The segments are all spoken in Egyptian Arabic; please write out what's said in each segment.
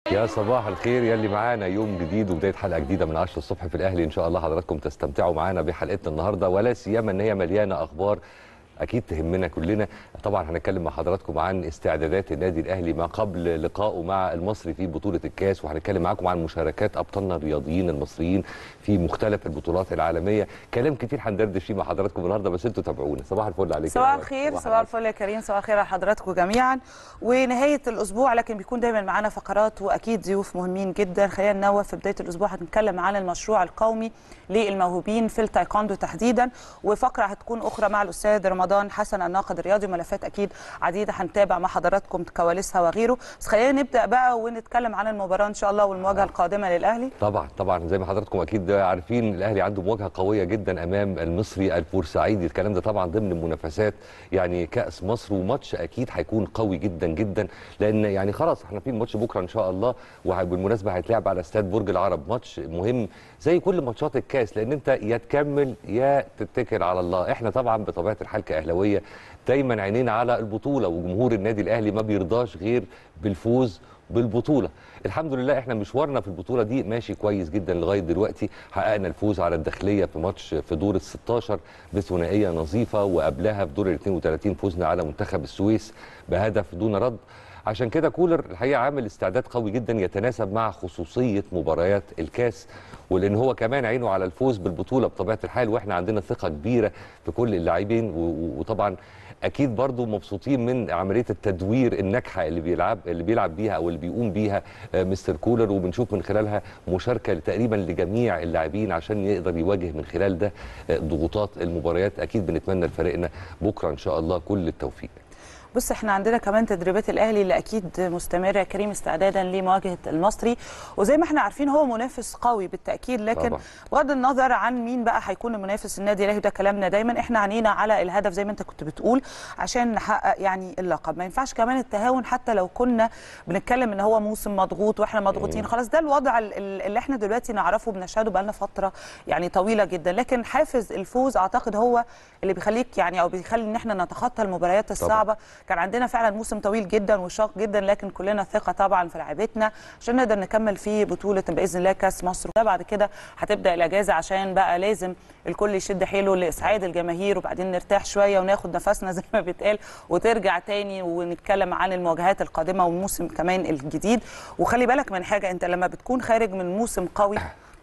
يا صباح الخير يلي معانا يوم جديد وبدايه حلقه جديده من 10 الصبح في الاهلي ان شاء الله حضراتكم تستمتعوا معانا بحلقتنا النهارده ولا سيما ان هي مليانه اخبار اكيد تهمنا كلنا طبعا هنتكلم مع حضراتكم عن استعدادات النادي الاهلي ما قبل لقائه مع المصري في بطوله الكاس وهنتكلم معاكم عن مشاركات ابطالنا الرياضيين المصريين في مختلف البطولات العالميه كلام كتير هندردش فيه مع حضراتكم النهارده بس انتوا تابعونا صباح الفل عليكم صباح الخير صباح الفل يا كريم صباح الخير على حضراتكم جميعا ونهايه الاسبوع لكن بيكون دايما معانا فقرات واكيد ضيوف مهمين جدا خلينا ننوه في بدايه الاسبوع هنتكلم عن المشروع القومي للموهوبين في التايكوندو تحديدا وفقره هتكون اخرى مع الاستاذ رمضان حسن الناقد الرياضي ملفات اكيد عديده هنتابع مع حضراتكم كواليسها وغيره بس خلينا نبدا بقى ونتكلم عن المباراه ان شاء الله والمواجهه القادمه للاهلي طبعا طبعا زي ما حضراتكم اكيد عارفين الاهلي عنده مواجهه قويه جدا امام المصري البورسعيدي الكلام ده طبعا ضمن منافسات يعني كاس مصر وماتش اكيد هيكون قوي جدا جدا لان يعني خلاص احنا في ماتش بكره ان شاء الله وبالمناسبه هيتلعب على استاد برج العرب ماتش مهم زي كل ماتشات الكاس لان انت يا تكمل يا تتكل على الله احنا طبعا بطبيعه الحال كاهلاويه دايما عينينا على البطوله وجمهور النادي الاهلي ما بيرضاش غير بالفوز بالبطوله الحمد لله احنا مشوارنا في البطوله دي ماشي كويس جدا لغايه دلوقتي حققنا الفوز على الداخليه في ماتش في دور ال 16 بثنائيه نظيفه وقبلها في دور ال 32 فوزنا على منتخب السويس بهدف دون رد عشان كده كولر الحقيقه عامل استعداد قوي جدا يتناسب مع خصوصيه مباريات الكاس ولان هو كمان عينه على الفوز بالبطوله بطبيعه الحال واحنا عندنا ثقه كبيره في كل اللاعبين وطبعا اكيد برضو مبسوطين من عمليه التدوير الناجحه اللي بيلعب اللي بيلعب بيها او اللي بيقوم بيها مستر كولر وبنشوف من خلالها مشاركه تقريبا لجميع اللاعبين عشان يقدر يواجه من خلال ده ضغوطات المباريات اكيد بنتمنى لفريقنا بكره ان شاء الله كل التوفيق بص احنا عندنا كمان تدريبات الاهلي اللي اكيد مستمره يا كريم استعدادا لمواجهه المصري وزي ما احنا عارفين هو منافس قوي بالتاكيد لكن بغض النظر عن مين بقى هيكون المنافس النادي الاهلي ده كلامنا دايما احنا عنينا على الهدف زي ما انت كنت بتقول عشان نحقق يعني اللقب ما ينفعش كمان التهاون حتى لو كنا بنتكلم ان هو موسم مضغوط واحنا مضغوطين خلاص ده الوضع اللي احنا دلوقتي نعرفه بنشهده بقالنا فتره يعني طويله جدا لكن حافز الفوز اعتقد هو اللي بيخليك يعني او بيخلي ان احنا نتخطى المباريات الصعبه طبعا. كان عندنا فعلا موسم طويل جدا وشاق جدا لكن كلنا ثقه طبعا في لعيبتنا عشان نقدر نكمل في بطوله باذن الله كاس مصر ده بعد كده هتبدا الاجازه عشان بقى لازم الكل يشد حيله لاسعاد الجماهير وبعدين نرتاح شويه وناخد نفسنا زي ما بيتقال وترجع تاني ونتكلم عن المواجهات القادمه والموسم كمان الجديد وخلي بالك من حاجه انت لما بتكون خارج من موسم قوي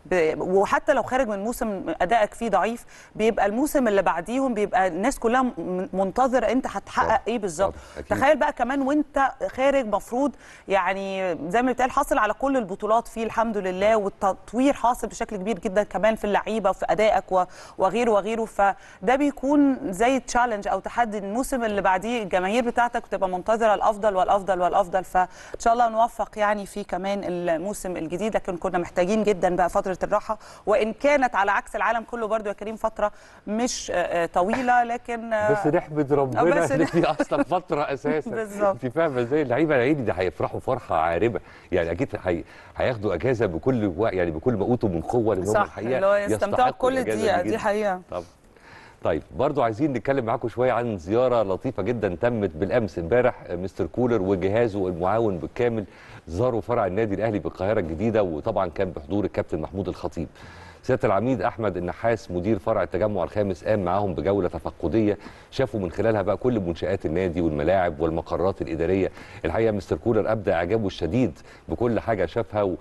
وحتى لو خارج من موسم ادائك فيه ضعيف بيبقى الموسم اللي بعديهم بيبقى الناس كلها منتظره انت هتحقق ايه بالظبط تخيل بقى كمان وانت خارج مفروض يعني زي ما بيتقال حاصل على كل البطولات فيه الحمد لله والتطوير حاصل بشكل كبير جدا كمان في اللعيبه وفي ادائك وغيره وغيره فده بيكون زي تشالنج او تحدي الموسم اللي بعديه الجماهير بتاعتك بتبقى منتظره الافضل والافضل والافضل فان شاء الله نوفق يعني في كمان الموسم الجديد لكن كنا محتاجين جدا بقى فتره الراحه وان كانت على عكس العالم كله برضو يا كريم فتره مش طويله لكن بس نحمد ربنا ان دي اصلا فتره اساسا بالظبط انت فاهمه ازاي اللعيبه العيد دي هيفرحوا فرحه عارمه يعني اكيد هي... هياخدوا اجازه بكل و... يعني بكل ما اوتوا من قوه لان هم الحقيقه يستمتعوا بكل دقيقه دي حقيقه طب. طيب برضو عايزين نتكلم معاكم شويه عن زياره لطيفه جدا تمت بالامس امبارح مستر كولر وجهازه المعاون بالكامل زاروا فرع النادي الاهلي بالقاهره الجديده وطبعا كان بحضور الكابتن محمود الخطيب سياده العميد احمد النحاس مدير فرع التجمع الخامس قام معاهم بجوله تفقديه شافوا من خلالها بقى كل منشات النادي والملاعب والمقرات الاداريه الحقيقه مستر كولر ابدى اعجابه الشديد بكل حاجه شافها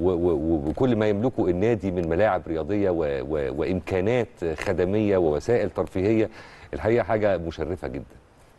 وبكل ما يملكه النادي من ملاعب رياضيه و و وامكانات خدميه ووسائل ترفيهيه الحقيقه حاجه مشرفه جدا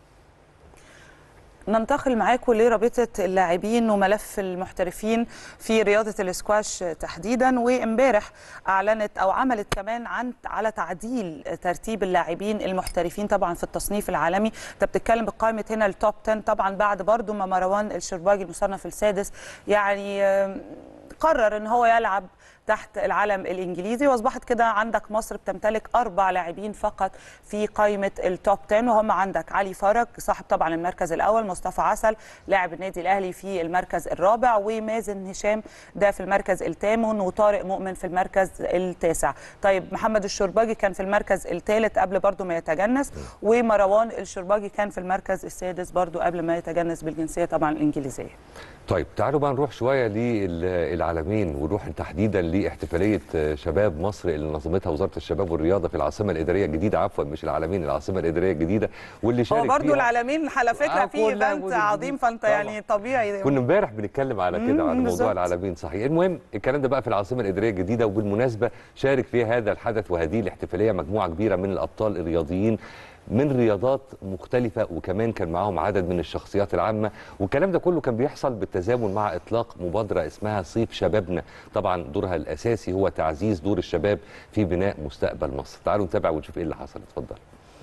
ننتقل معاكم لرابطه اللاعبين وملف المحترفين في رياضه الاسكواش تحديدا وامبارح اعلنت او عملت كمان عن على تعديل ترتيب اللاعبين المحترفين طبعا في التصنيف العالمي انت بتتكلم بقائمه هنا التوب 10 طبعا بعد برضو ما مروان الشرباجي المصنف السادس يعني قرر ان هو يلعب تحت العلم الانجليزي واصبحت كده عندك مصر بتمتلك اربع لاعبين فقط في قائمه التوب 10 وهم عندك علي فرج صاحب طبعا المركز الاول مصطفى عسل لاعب النادي الاهلي في المركز الرابع ومازن هشام ده في المركز الثامن وطارق مؤمن في المركز التاسع طيب محمد الشرباجي كان في المركز الثالث قبل برضه ما يتجنس ومروان الشرباجي كان في المركز السادس برضه قبل ما يتجنس بالجنسيه طبعا الانجليزيه طيب تعالوا بقى نروح شويه للعالمين ونروح تحديدا لاحتفاليه شباب مصر اللي نظمتها وزاره الشباب والرياضه في العاصمه الاداريه الجديده عفوا مش العالمين العاصمه الاداريه الجديده واللي شارك هو برضه العالمين على فكره آه في ايفنت عظيم فانت يعني طبيعي كنا امبارح بنتكلم على كده على موضوع العالمين صحيح المهم الكلام ده بقى في العاصمه الاداريه الجديده وبالمناسبه شارك في هذا الحدث وهذه الاحتفاليه مجموعه كبيره من الابطال الرياضيين من رياضات مختلفة وكمان كان معاهم عدد من الشخصيات العامة والكلام ده كله كان بيحصل بالتزامن مع إطلاق مبادرة اسمها صيف شبابنا طبعا دورها الأساسي هو تعزيز دور الشباب في بناء مستقبل مصر تعالوا نتابع ونشوف إيه اللي حصل اتفضل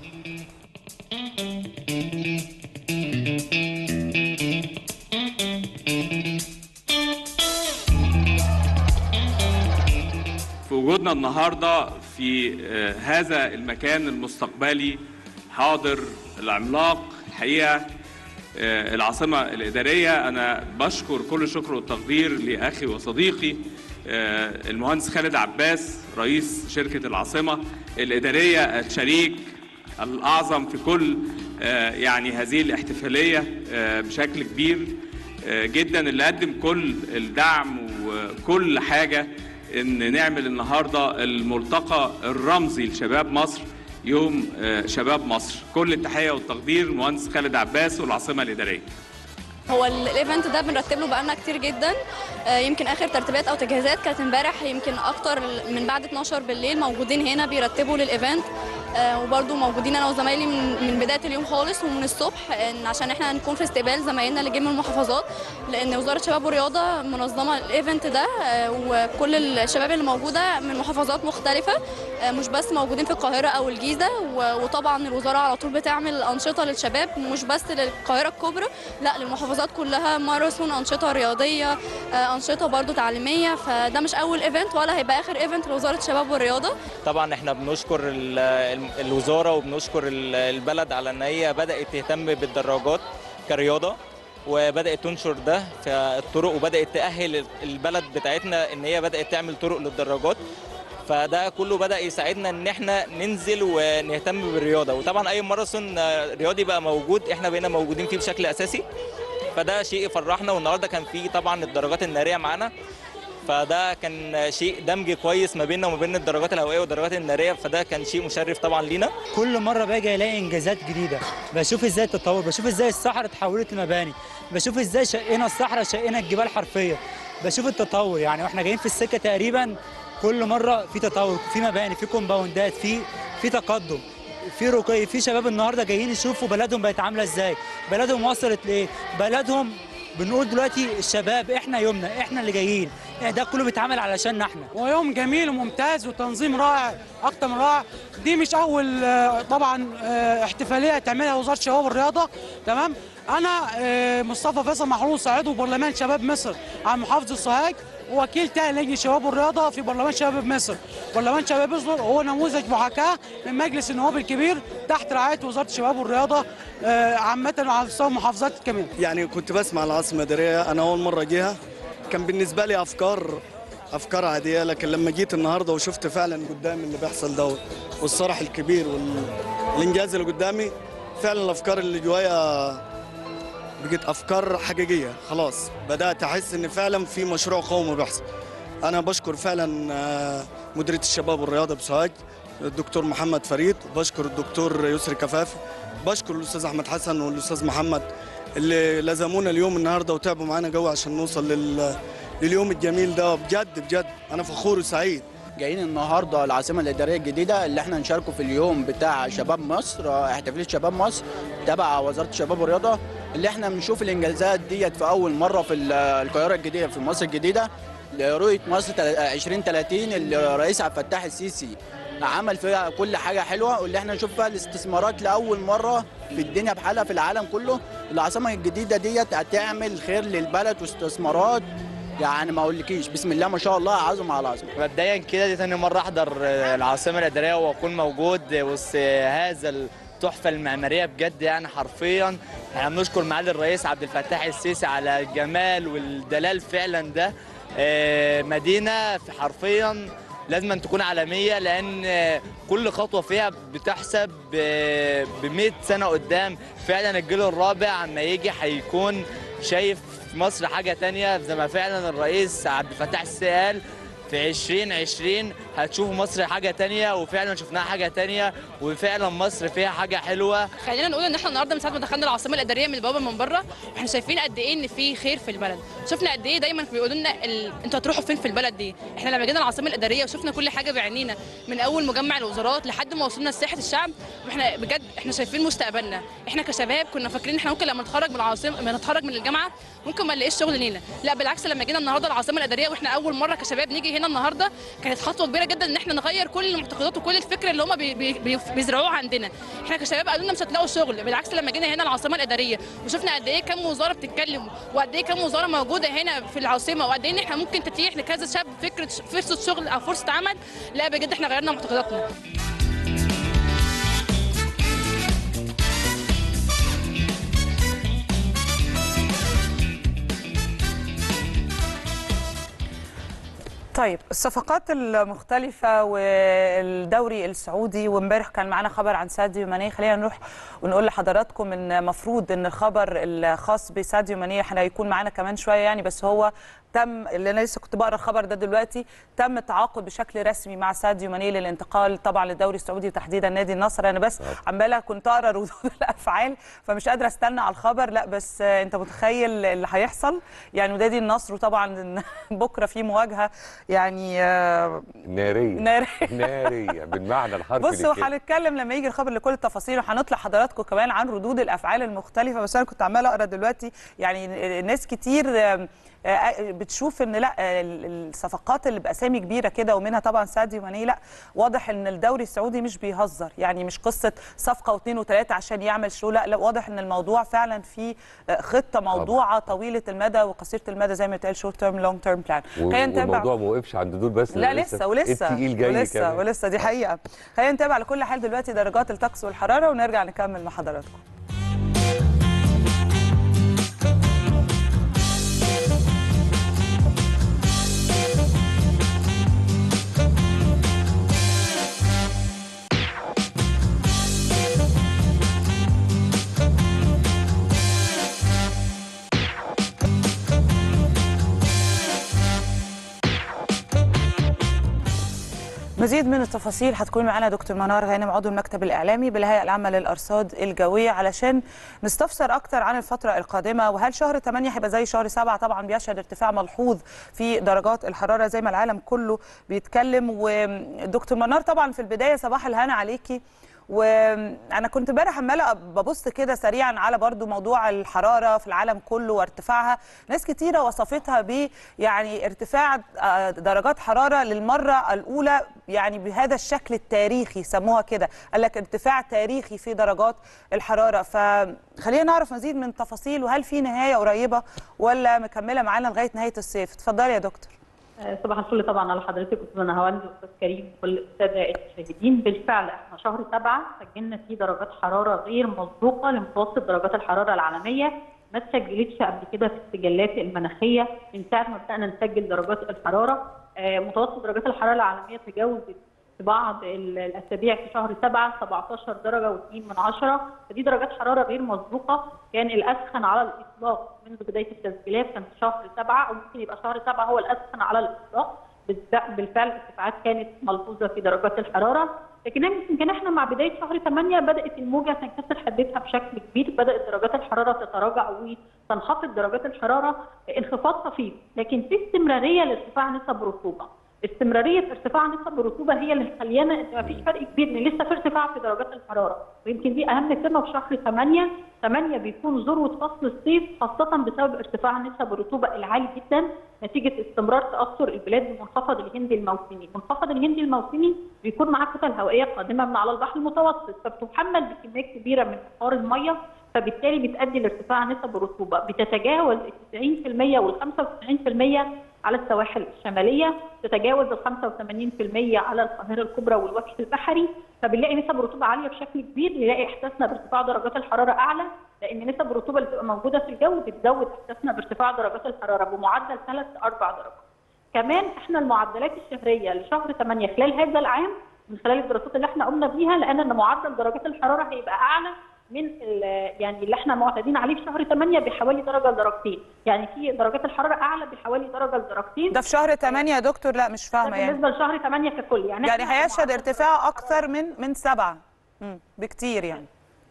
في وجودنا النهارده في هذا المكان المستقبلي حاضر العملاق الحقيقه العاصمه الاداريه انا بشكر كل الشكر والتقدير لاخي وصديقي المهندس خالد عباس رئيس شركه العاصمه الاداريه الشريك الاعظم في كل يعني هذه الاحتفاليه بشكل كبير جدا اللي قدم كل الدعم وكل حاجه ان نعمل النهارده الملتقى الرمزي لشباب مصر يوم شباب مصر كل التحيه والتقدير المهندس خالد عباس والعاصمه الاداريه هو الايفنت ده بنرتب له بقالنا كتير جدا يمكن اخر ترتيبات او تجهيزات كانت امبارح يمكن اكتر من بعد 12 بالليل موجودين هنا بيرتبوا للايفنت وبرده موجودين انا وزمايلي من, من بدايه اليوم خالص ومن الصبح إن عشان احنا نكون في استقبال زمايلنا اللي جايين من المحافظات لان وزاره الشباب والرياضه منظمه الايفنت ده وكل الشباب اللي موجوده من محافظات مختلفه مش بس موجودين في القاهره او الجيزه وطبعا الوزاره على طول بتعمل انشطه للشباب مش بس للقاهره الكبرى لا للمحافظات كلها ماراثون انشطه رياضيه انشطه برده تعليميه فده مش اول ايفنت ولا هيبقى اخر ايفنت لوزاره الشباب والرياضه طبعا احنا بنشكر الوزاره وبنشكر البلد على ان هي بدات تهتم بالدراجات كرياضه وبدات تنشر ده في الطرق وبدات تاهل البلد بتاعتنا ان هي بدات تعمل طرق للدراجات فده كله بدا يساعدنا ان احنا ننزل ونهتم بالرياضه وطبعا اي ماراثون رياضي بقى موجود احنا بقينا موجودين فيه بشكل اساسي فده شيء يفرحنا والنهارده كان فيه طبعا الدراجات الناريه معانا فده كان شيء دمج كويس ما بيننا وما بين الدرجات الهوائيه والدرجات الناريه فده كان شيء مشرف طبعا لينا كل مره باجي الاقي انجازات جديده بشوف ازاي التطور بشوف ازاي الصحراء اتحولت لمباني بشوف ازاي شقينا الصحراء شقينا الجبال حرفيا بشوف التطور يعني واحنا جايين في السكه تقريبا كل مره في تطور في مباني في كومباوندات في في تقدم في رقي في شباب النهارده جايين يشوفوا بلدهم بقت عامله ازاي بلدهم وصلت لايه بلدهم بنقول دلوقتي الشباب احنا يومنا احنا اللي جايين ده كله بيتعمل علشاننا احنا ويوم جميل وممتاز وتنظيم رائع اكتر من رائع دي مش اول طبعا احتفاليه تعملها وزاره الشباب والرياضه تمام انا مصطفى فيصل محروس عضو برلمان شباب مصر عن محافظه سوهاج ووكيل تاني لجنه الشباب والرياضه في برلمان شباب مصر برلمان شباب مصر هو نموذج محاكاه من مجلس النواب الكبير تحت رعايه وزاره الشباب والرياضه عامه وعلى مستوى المحافظات كمان يعني كنت بسمع العاصمه الاداريه انا اول مره جيها كان بالنسبه لي افكار افكار عاديه لكن لما جيت النهارده وشفت فعلا قدامي اللي بيحصل دوت والصرح الكبير والانجاز اللي قدامي فعلا الافكار اللي جوايا بقت افكار حقيقيه خلاص بدات احس ان فعلا في مشروع قومي بيحصل انا بشكر فعلا مديريه الشباب والرياضه بسوهاج الدكتور محمد فريد وبشكر الدكتور يسري كفافي بشكر الاستاذ احمد حسن والاستاذ محمد اللي لزمونا اليوم النهارده وتعبوا معانا قوي عشان نوصل لل... لليوم الجميل ده بجد بجد انا فخور وسعيد جايين النهارده العاصمه الاداريه الجديده اللي احنا نشاركوا في اليوم بتاع شباب مصر احتفاليه شباب مصر تبع وزاره الشباب والرياضه اللي احنا بنشوف الانجازات ديت في اول مره في القاهره الجديده في مصر الجديده لرؤيه مصر 2030 اللي الرئيس عبد الفتاح السيسي عمل فيها كل حاجه حلوه واللي احنا نشوف فيها الاستثمارات لاول مره في الدنيا بحالها في العالم كله العاصمه الجديده ديت هتعمل خير للبلد واستثمارات يعني ما اقولكيش بسم الله ما شاء الله عظمه على عظمه مبدئيا كده دي تاني مره احضر العاصمه الاداريه واكون موجود وسط هذا التحفه المعماريه بجد يعني حرفيا احنا بنشكر معالي الرئيس عبد الفتاح السيسي على الجمال والدلال فعلا ده آه، مدينه في حرفيا لازم أن تكون عالميه لان كل خطوه فيها بتحسب ب 100 سنه قدام فعلا الجيل الرابع عما يجي هيكون شايف في مصر حاجه تانية زي ما فعلا الرئيس عبد الفتاح السيسي قال في 2020 هتشوفوا مصر حاجه تانية وفعلا شفناها حاجه تانية وفعلا مصر فيها حاجه حلوه خلينا نقول ان احنا النهارده من ساعه ما دخلنا العاصمه الاداريه من البوابه من بره احنا شايفين قد ايه ان في خير في البلد شفنا قد ايه دايما بيقولوا لنا ال... انتوا هتروحوا فين في البلد دي احنا لما جينا العاصمه الاداريه وشفنا كل حاجه بعينينا من اول مجمع الوزارات لحد ما وصلنا لساحه الشعب واحنا بجد احنا شايفين مستقبلنا احنا كشباب كنا فاكرين احنا ممكن لما نتخرج من العاصمه لما نتخرج من الجامعه ممكن ما نلاقيش شغل لينا لا بالعكس لما جينا النهارده العاصمه الاداريه واحنا اول مره كشباب نيجي هنا النهارده كانت خطوه كبيره جدا ان احنا نغير كل المعتقدات وكل الفكر اللي هم بي بي بي بيزرعوه عندنا احنا كشباب قالوا لنا مش هتلاقوا شغل بالعكس لما جينا هنا العاصمه الاداريه وشفنا قد ايه كم وزاره بتتكلم وقد ايه كم وزاره موجوده هنا في العاصمه وقد ايه ان احنا ممكن تتيح لكذا شاب فكره فرصه شغل او فرصه عمل لا بجد احنا غيرنا معتقداتنا طيب الصفقات المختلفة والدوري السعودي وامبارح كان معانا خبر عن ساديو ماني خلينا نروح ونقول لحضراتكم ان المفروض ان الخبر الخاص بساديو ماني هيكون معانا كمان شوية يعني بس هو تم اللي انا لسه كنت بقرا الخبر ده دلوقتي تم التعاقد بشكل رسمي مع ساديو ماني للانتقال طبعا للدوري السعودي وتحديدا نادي النصر انا بس عماله كنت اقرا ردود الافعال فمش قادره استنى على الخبر لا بس انت متخيل اللي هيحصل يعني نادي النصر وطبعا بكره في مواجهه يعني ناريه ناريه ناريه بالمعنى الحرفي بصوا هنتكلم لما يجي الخبر لكل التفاصيل وهنطلع حضراتكم كمان عن ردود الافعال المختلفه بس انا كنت عماله اقرا دلوقتي يعني ناس كتير بتشوف ان لا الصفقات اللي باسامي كبيره كده ومنها طبعا ساديو ماني لا واضح ان الدوري السعودي مش بيهزر يعني مش قصه صفقه واثنين وثلاثه عشان يعمل شو لا لا واضح ان الموضوع فعلا في خطه موضوعه طويله المدى وقصيره المدى زي ما بيتقال شورت تيرم لونج تيرم بلان خلينا نتابع والموضوع ما وقفش عند دول بس لا لسه ولسه التقيل جاي ولسه كمان. ولسه دي حقيقه خلينا نتابع على كل حال دلوقتي درجات الطقس والحراره ونرجع نكمل مع حضراتكم مزيد من التفاصيل هتكون معنا دكتور منار غانم عضو المكتب الاعلامي بالهيئه العامه للارصاد الجويه علشان نستفسر اكتر عن الفتره القادمه وهل شهر 8 هيبقى زي شهر 7 طبعا بيشهد ارتفاع ملحوظ في درجات الحراره زي ما العالم كله بيتكلم ودكتور منار طبعا في البدايه صباح الهنا عليكي وانا كنت امبارح عماله ببص كده سريعا على برضو موضوع الحراره في العالم كله وارتفاعها ناس كتيره وصفتها ب يعني ارتفاع درجات حراره للمره الاولى يعني بهذا الشكل التاريخي سموها كده قال لك ارتفاع تاريخي في درجات الحراره فخلينا نعرف مزيد من التفاصيل وهل في نهايه قريبه ولا مكمله معانا لغايه نهايه الصيف اتفضلي يا دكتور صباح الفل طبعا على حضرتك استاذ نهاوند واستاذ كريم وكل الساده المشاهدين بالفعل احنا شهر سبعه سجلنا فيه درجات حراره غير مسبوقه لمتوسط درجات الحراره العالميه ما اتسجلتش قبل كده في السجلات المناخيه من ساعه ما بدانا نسجل درجات الحراره متوسط درجات الحراره العالميه تجاوزت في بعض الاسابيع في شهر 7 17 درجه و2 من 10 فدي درجات حراره غير مسبوقه كان الاسخن على الاطلاق منذ بدايه التسجيلات كان في شهر 7 او ممكن يبقى شهر 7 هو الاسخن على الاطلاق بالفعل ارتفاعات كانت ملحوظه في درجات الحراره لكن يمكن احنا مع بدايه شهر 8 بدات الموجه تنكسر حدتها بشكل كبير بدات درجات الحراره تتراجع وتنخفض درجات الحراره انخفاض طفيف لكن في استمراريه لارتفاع نسب الرطوبه استمراريه ارتفاع نسب الرطوبه هي اللي مخليانا ان مفيش فرق كبير ان لسه في ارتفاع في درجات الحراره ويمكن دي اهم كلمه في شهر 8 8 بيكون ذروه فصل الصيف خاصه بسبب ارتفاع نسب الرطوبه العالي جدا نتيجه استمرار تاثر البلاد بمنخفض الهندي الموسمي، منخفض الهندي الموسمي بيكون معاه كتل هوائيه قادمه من على البحر المتوسط فبتحمل بكميات كبيره من بخار الميه فبالتالي بتؤدي لارتفاع نسب الرطوبه بتتجاوز ال 90% وال 95% على السواحل الشماليه تتجاوز ال 85% على القاهره الكبرى والوجه البحري فبنلاقي نسب الرطوبه عاليه بشكل كبير نلاقي احساسنا بارتفاع درجات الحراره اعلى لان نسب الرطوبه اللي بتبقى موجوده في الجو بتزود احساسنا بارتفاع درجات الحراره بمعدل 3 ل 4 درجات. كمان احنا المعدلات الشهريه لشهر 8 خلال هذا العام من خلال الدراسات اللي احنا قمنا بيها لان ان معدل درجات الحراره هيبقى اعلى من يعني اللي احنا معتادين عليه في شهر 8 بحوالي درجه لدرجتين، يعني في درجات الحراره اعلى بحوالي درجه لدرجتين ده في شهر 8 يا دكتور لا مش فاهمه يعني بالنسبه لشهر 8 ككل يعني يعني هيشهد ارتفاع اكثر من من 7 بكتير يعني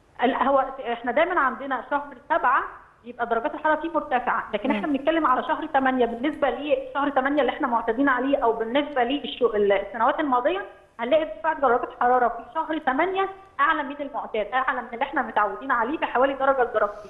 هو احنا دايما عندنا شهر 7 يبقى درجات الحراره فيه مرتفعه لكن احنا بنتكلم على شهر 8 بالنسبه لشهر 8 اللي احنا معتادين عليه او بالنسبه للسنوات الماضيه هنلاقي ارتفاع درجات الحراره في شهر 8 اعلى من المعتاد اعلى من اللي احنا متعودين عليه بحوالي درجه لدرجتين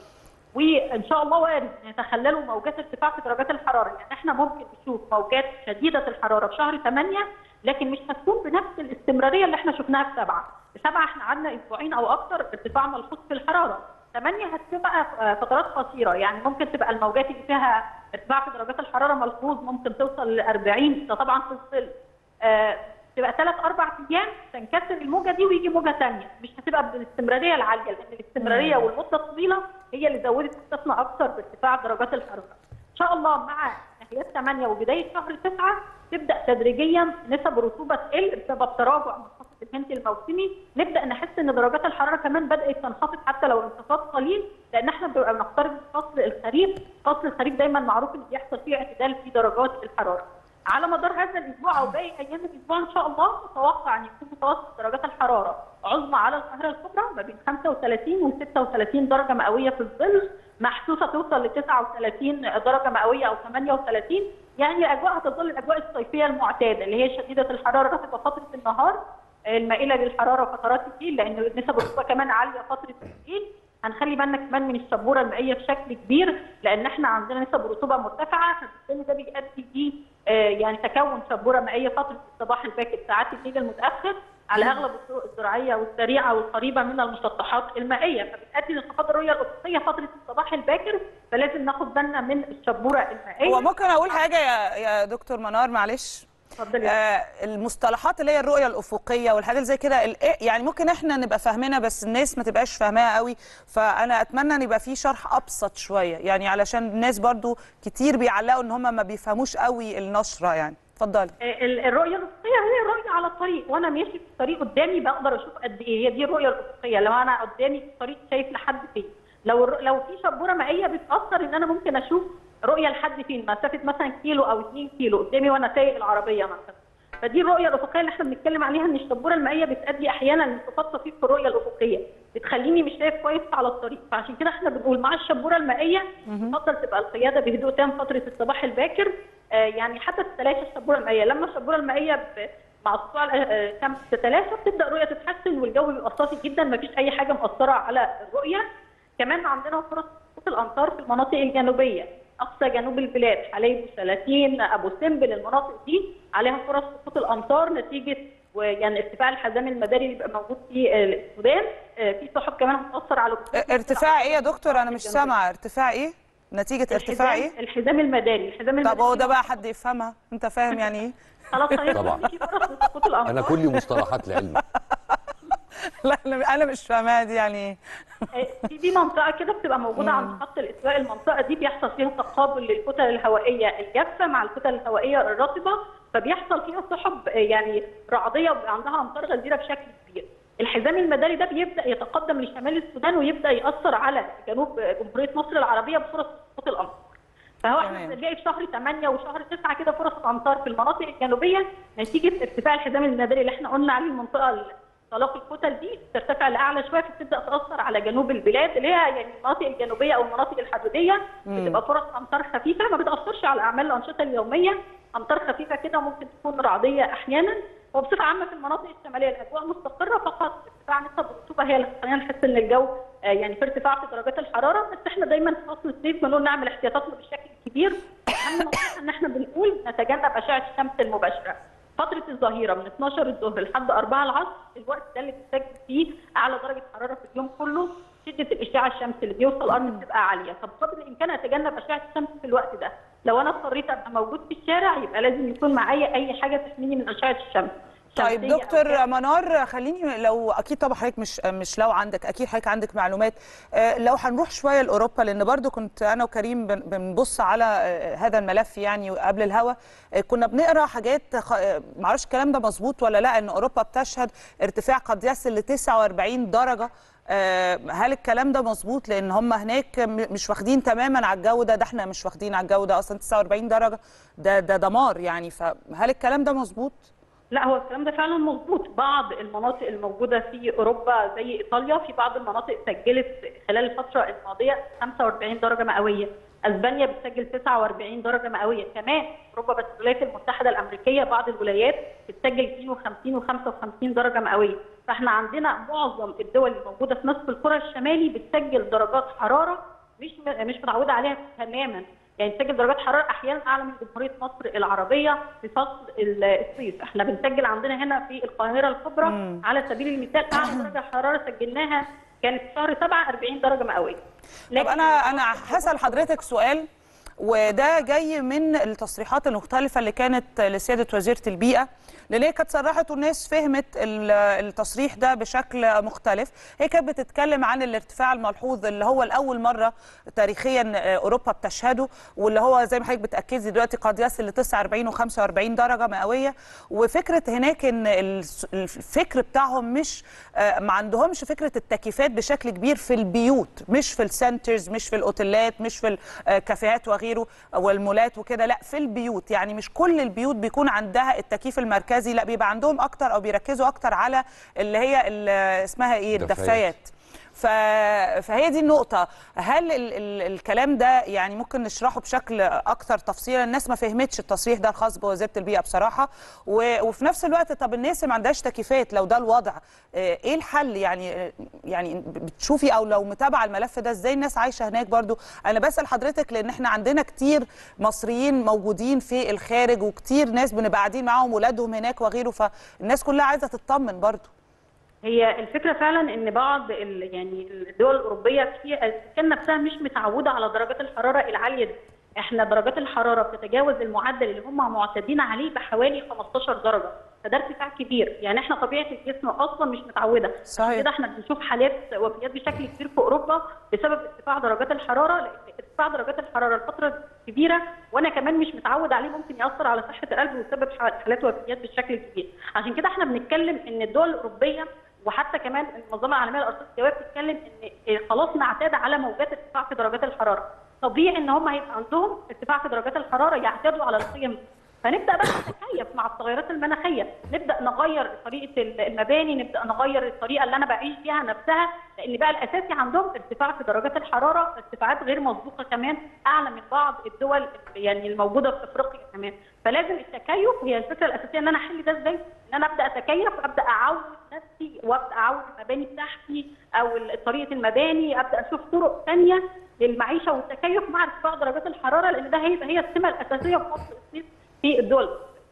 وان شاء الله وارد يتخللوا موجات ارتفاع في درجات الحراره يعني احنا ممكن نشوف موجات شديده الحراره في شهر 8 لكن مش هتكون بنفس الاستمراريه اللي احنا شفناها في 7 في 7 احنا قعدنا اسبوعين او اكثر ارتفاع ملحوظ في الحراره 8 هتبقى فترات قصيره يعني ممكن تبقى الموجات اللي فيها ارتفاع في درجات الحراره ملحوظ ممكن توصل ل 40 ده طبعا في الظل آه تبقى ثلاث اربع ايام تنكسر الموجه دي ويجي موجه ثانيه مش هتبقى بالاستمراريه العاليه لان الاستمراريه والمده الطويله هي اللي زودت احساسنا اكثر بارتفاع درجات الحراره. ان شاء الله مع نهايات 8 وبدايه شهر 9 تبدا تدريجيا نسب الرطوبه تقل بسبب تراجع منخفض الهند الموسمي نبدا نحس ان درجات الحراره كمان بدات تنخفض حتى لو انخفاض قليل لان احنا بنبقى بنقترب فصل الخريف فصل الخريف دايما معروف ان بيحصل فيه اعتدال في درجات الحراره. على مدار هذا الاسبوع او باقي ايام الاسبوع ان شاء الله متوقع ان يكون متوسط درجات الحراره عظمى على القاهره الكبرى ما بين 35 و 36 درجه مئويه في الظل محسوسه توصل ل 39 درجه مئويه او 38 يعني الاجواء هتظل الاجواء الصيفيه المعتاده اللي هي شديده الحراره رطبه فتره النهار المائله للحراره فترات الليل لان نسب الرطوبه كمان عاليه فتره الليل هنخلي بالنا كمان من الشبوره المائيه بشكل كبير لان احنا عندنا نسب رطوبه مرتفعه فبالتالي ده بيؤدي ل يعني تكون شبوره مائيه فتره الصباح الباكر ساعات الليل المتاخر على اغلب الطرق الزراعيه والسريعه والقريبه من المسطحات المائيه فبتؤدي لانخفاض الرؤيه الافقيه فتره الصباح الباكر فلازم ناخد بالنا من الشبوره المائيه هو ممكن اقول حاجه يا يا دكتور منار معلش اتفضلي آه المصطلحات اللي هي الرؤيه الافقيه والحاجات زي كده يعني ممكن احنا نبقى فاهمينها بس الناس ما تبقاش فاهماها قوي فانا اتمنى ان يبقى في شرح ابسط شويه يعني علشان الناس برضو كتير بيعلقوا ان هم ما بيفهموش قوي النشره يعني اتفضلي الرؤيه الافقيه هي رؤيه على الطريق وانا ماشي في الطريق قدامي بقدر اشوف قد ايه هي دي الرؤيه الافقيه لو انا قدامي في الطريق شايف لحد فين لو لو في شبوره مائيه بتاثر ان انا ممكن اشوف رؤيه لحد فين مسافه مثلا كيلو او 2 كيلو قدامي وانا سايق العربيه مثلا فدي الرؤيه الافقيه اللي احنا بنتكلم عليها ان الشبوره المائيه بتؤدي احيانا لانخفاض طفيف في الرؤيه الافقيه بتخليني مش شايف كويس على الطريق فعشان كده احنا بنقول مع الشبوره المائيه يفضل تبقى القياده بهدوء تام فتره الصباح الباكر آه يعني حتى تتلاشى الشبوره المائيه لما الشبوره المائيه مع ارتفاع كم تتلاشى بتبدا الرؤيه تتحسن والجو بيبقى صافي جدا مفيش اي حاجه مؤثره على الرؤيه كمان عندنا فرص سقوط الامطار في المناطق الجنوبيه اقصى جنوب البلاد حلايب وشلاتين ابو سمبل المناطق دي عليها فرص سقوط الامطار نتيجه ويعني ارتفاع الحزام المداري اللي بيبقى موجود في السودان في سحب كمان هتاثر على ارتفاع ايه يا دكتور انا مش سامعه ارتفاع ايه نتيجه ارتفاع ايه الحزام المداري الحزام المداري طب هو ده بقى حد يفهمها انت فاهم يعني ايه خلاص طبعا انا كل مصطلحات العلم لا انا مش فاهماها دي يعني ايه في دي منطقه كده بتبقى موجوده عند خط الاستواء المنطقه دي بيحصل فيها تقابل للكتل الهوائيه الجافه مع الكتل الهوائيه الرطبه فبيحصل فيها سحب يعني رعديه وبيبقى عندها امطار غزيره بشكل كبير الحزام المداري ده بيبدا يتقدم لشمال السودان ويبدا ياثر على جنوب جمهوريه مصر العربيه بفرص سقوط الامطار فهو احنا بنلاقي في شهر 8 وشهر 9 كده فرص امطار في المناطق الجنوبيه نتيجه ارتفاع الحزام المداري اللي احنا قلنا عليه المنطقه طلاق الكتل دي ترتفع لاعلى شويه فتبدا تاثر على جنوب البلاد اللي هي يعني المناطق الجنوبيه او المناطق الحدوديه بتبقى فرص امطار خفيفه ما بتاثرش على اعمال الانشطه اليوميه امطار خفيفه كده ممكن تكون رعديه احيانا وبصفه عامه في المناطق الشماليه الاجواء مستقره فقط ارتفاع نسب الرطوبه هي اللي خلينا نحس ان الجو يعني في ارتفاع في درجات الحراره بس احنا دايما في فصل الصيف بنقول نعمل احتياطاتنا بشكل كبير اهم نصيحه ان احنا بنقول نتجنب اشعه الشمس المباشره فترة الظهيرة من 12 الظهر لحد 4 العصر الوقت ده اللي بتسجل فيه أعلى درجة حرارة في اليوم كله شده الاشعاع الشمس اللي بيوصل الارض بتبقى عاليه طب قدر الامكان اتجنب اشعه الشمس في الوقت ده لو انا اضطريت ابقى موجود في الشارع يبقى لازم يكون معايا اي حاجه تحميني من اشعه الشمس طيب شمسية أو دكتور كده. منار خليني لو اكيد طبعا حضرتك مش مش لو عندك اكيد حضرتك عندك معلومات آه، لو هنروح شويه لاوروبا لان برضو كنت انا وكريم بن- بنبص على آه، هذا الملف يعني قبل الهوا آه، كنا بنقرا حاجات خ- آه، معرفش الكلام ده مظبوط ولا لا ان اوروبا بتشهد ارتفاع قد يصل ل 49 درجه آه، هل الكلام ده مظبوط لان هم هناك م- مش واخدين تماما على الجو ده ده احنا مش واخدين على الجو ده اصلا 49 درجه ده ده دمار يعني فهل الكلام ده مظبوط لا هو الكلام ده فعلا مظبوط بعض المناطق الموجوده في اوروبا زي ايطاليا في بعض المناطق سجلت خلال الفتره الماضيه 45 درجه مئويه اسبانيا بتسجل 49 درجه مئويه كمان اوروبا بس الولايات المتحده الامريكيه بعض الولايات بتسجل 52 و55 درجه مئويه فاحنا عندنا معظم الدول الموجوده في نصف الكره الشمالي بتسجل درجات حراره مش مش متعوده عليها تماما يعني تسجل درجات حراره احيانا اعلى من جمهوريه مصر العربيه في فصل ال- الصيف احنا بنسجل عندنا هنا في القاهره الكبرى مم. على سبيل المثال اعلى درجه حراره سجلناها كانت في شهر 7 40 درجه مئويه طب انا انا هسال حضرتك سؤال وده جاي من التصريحات المختلفه اللي كانت لسياده وزيره البيئه لان هي كانت صرحت والناس فهمت ال- التصريح ده بشكل مختلف هي كانت بتتكلم عن الارتفاع الملحوظ اللي هو لاول مره تاريخيا اوروبا بتشهده واللي هو زي ما حضرتك بتاكدي دلوقتي قد يصل ل 49 و45 درجه مئويه وفكره هناك ان الس- الفكر بتاعهم مش آه، ما عندهمش فكره التكييفات بشكل كبير في البيوت مش في السنترز مش في الاوتيلات مش في الكافيهات وغيره والمولات وكده لا في البيوت يعني مش كل البيوت بيكون عندها التكييف المركزي لا بيبقى عندهم اكتر او بيركزوا اكتر على اللي هي ال- اسمها ايه دفايات. الدفايات ف... فهي دي النقطة هل ال... ال... الكلام ده يعني ممكن نشرحه بشكل أكثر تفصيلا الناس ما فهمتش التصريح ده الخاص بوزارة البيئة بصراحة و... وفي نفس الوقت طب الناس اللي ما عندهاش تكييفات لو ده الوضع آه، إيه الحل يعني آه، يعني بتشوفي أو لو متابعة الملف ده إزاي الناس عايشة هناك برضو أنا بسأل حضرتك لأن إحنا عندنا كتير مصريين موجودين في الخارج وكتير ناس بنبقى قاعدين معاهم ولادهم هناك وغيره فالناس كلها عايزة تطمن برضو هي الفكره فعلا ان بعض ال- يعني الدول الاوروبيه في كان نفسها مش متعوده على درجات الحراره العاليه دي احنا درجات الحراره بتتجاوز المعدل اللي هم معتادين عليه بحوالي 15 درجه فده ارتفاع كبير يعني احنا طبيعه الجسم اصلا مش متعوده صحيح. كده احنا بنشوف حالات وفيات بشكل كبير في اوروبا بسبب ارتفاع درجات الحراره لان ارتفاع درجات الحراره لفتره كبيره وانا كمان مش متعود عليه ممكن ياثر على صحه القلب ويسبب حالات وفيات بشكل كبير عشان كده احنا بنتكلم ان الدول الاوروبيه وحتى كمان المنظمه العالميه للارصاد الجويه بتتكلم ان إيه خلاص نعتاد على موجات ارتفاع في درجات الحراره طبيعي ان هم هيبقى عندهم ارتفاع في درجات الحراره يعتادوا على القيم دي. فنبدا بقى نتكيف مع التغيرات المناخيه نبدا نغير طريقه المباني نبدا نغير الطريقه اللي انا بعيش بيها نفسها لان بقى الاساسي عندهم ارتفاع في درجات الحراره ارتفاعات غير مسبوقه كمان اعلى من بعض الدول يعني الموجوده في افريقيا كمان فلازم التكيف هي الفكره الاساسيه ان انا احل ده ازاي ان انا ابدا اتكيف ابدا اعود نفسي وابدا اعود المباني بتاعتي او طريقه المباني ابدا اشوف طرق ثانيه للمعيشه والتكيف مع ارتفاع درجات الحراره لان ده هيبقى هي السمه الاساسيه في فصل الصيف في الدول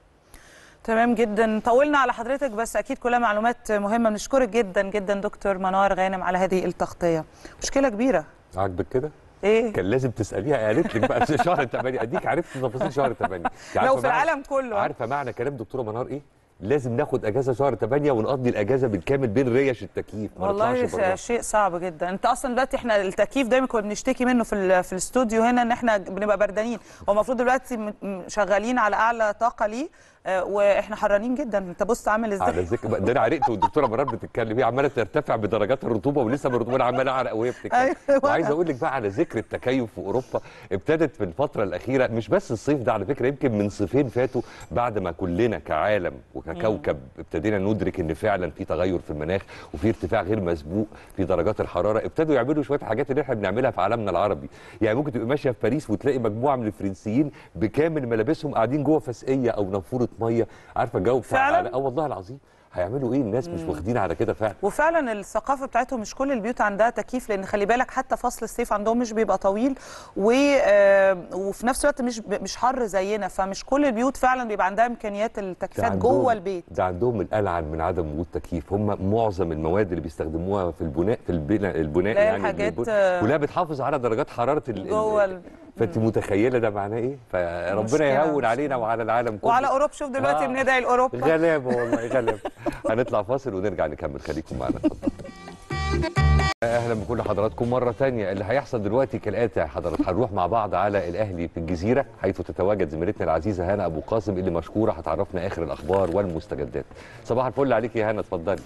تمام جدا طولنا على حضرتك بس اكيد كلها معلومات مهمه بنشكرك جدا جدا دكتور منار غانم على هذه التغطيه مشكله كبيره عاجبك كده ايه كان لازم تساليها قالت لك بقى في شهر 8 اديك عرفت تفاصيل شهر 8 لو في العالم كله عارفه معنى كلام دكتوره منار ايه لازم ناخد اجازه شهر 8 ونقضي الاجازه بالكامل بين ريش التكييف ما نطلعش والله برا. شيء صعب جدا انت اصلا دلوقتي احنا التكييف دايما كنا بنشتكي منه في ال- في الاستوديو هنا ان احنا بنبقى بردانين هو المفروض دلوقتي م- م- شغالين على اعلى طاقه ليه آه، واحنا حرانين جدا انت بص عامل ازاي على ذكر بقى ده انا عرقت والدكتوره منار بتتكلم هي عماله ترتفع بدرجات الرطوبه ولسه الرطوبه انا عمال اعرق وهي بتتكلم أيوة. وعايز اقول لك بقى على ذكر التكيف في اوروبا ابتدت في الفتره الاخيره مش بس الصيف ده على فكره يمكن من صيفين فاتوا بعد ما كلنا كعالم وككوكب ابتدينا ندرك ان فعلا في تغير في المناخ وفي ارتفاع غير مسبوق في درجات الحراره ابتدوا يعملوا شويه حاجات اللي احنا بنعملها في عالمنا العربي يعني ممكن تبقى ماشيه في باريس وتلاقي مجموعه من الفرنسيين بكامل ملابسهم قاعدين جوه فسقيه او نافوره ميه عارفه الجو بتاع فعلاً؟ اه والله العظيم هيعملوا ايه الناس مش واخدين على كده فعلا وفعلا الثقافه بتاعتهم مش كل البيوت عندها تكييف لان خلي بالك حتى فصل الصيف عندهم مش بيبقى طويل و... آه، وفي نفس الوقت مش مش حر زينا فمش كل البيوت فعلا بيبقى عندها امكانيات ده التكييفات عندهم- جوه البيت ده عندهم الالعن من عدم وجود تكييف هم معظم المواد اللي بيستخدموها في البناء في البناء البناء لا، يعني الحاجات، البن- آه، كلها بتحافظ على درجات حراره ال- ال- جوه ال- فانت متخيله ده معناه ايه فربنا مشكلة، يهون علينا وعلى العالم كله وعلى اوروبا شوف دلوقتي آه. بندعي لاوروبا غلابه والله غلابه هنطلع فاصل ونرجع نكمل خليكم معانا اتفضل اهلا بكل حضراتكم مره تانية اللي هيحصل دلوقتي كالاتي يا حضرات هنروح مع بعض على الاهلي في الجزيره حيث تتواجد زميلتنا العزيزه هنا ابو قاسم اللي مشكوره هتعرفنا اخر الاخبار والمستجدات صباح الفل عليك يا هنا اتفضلي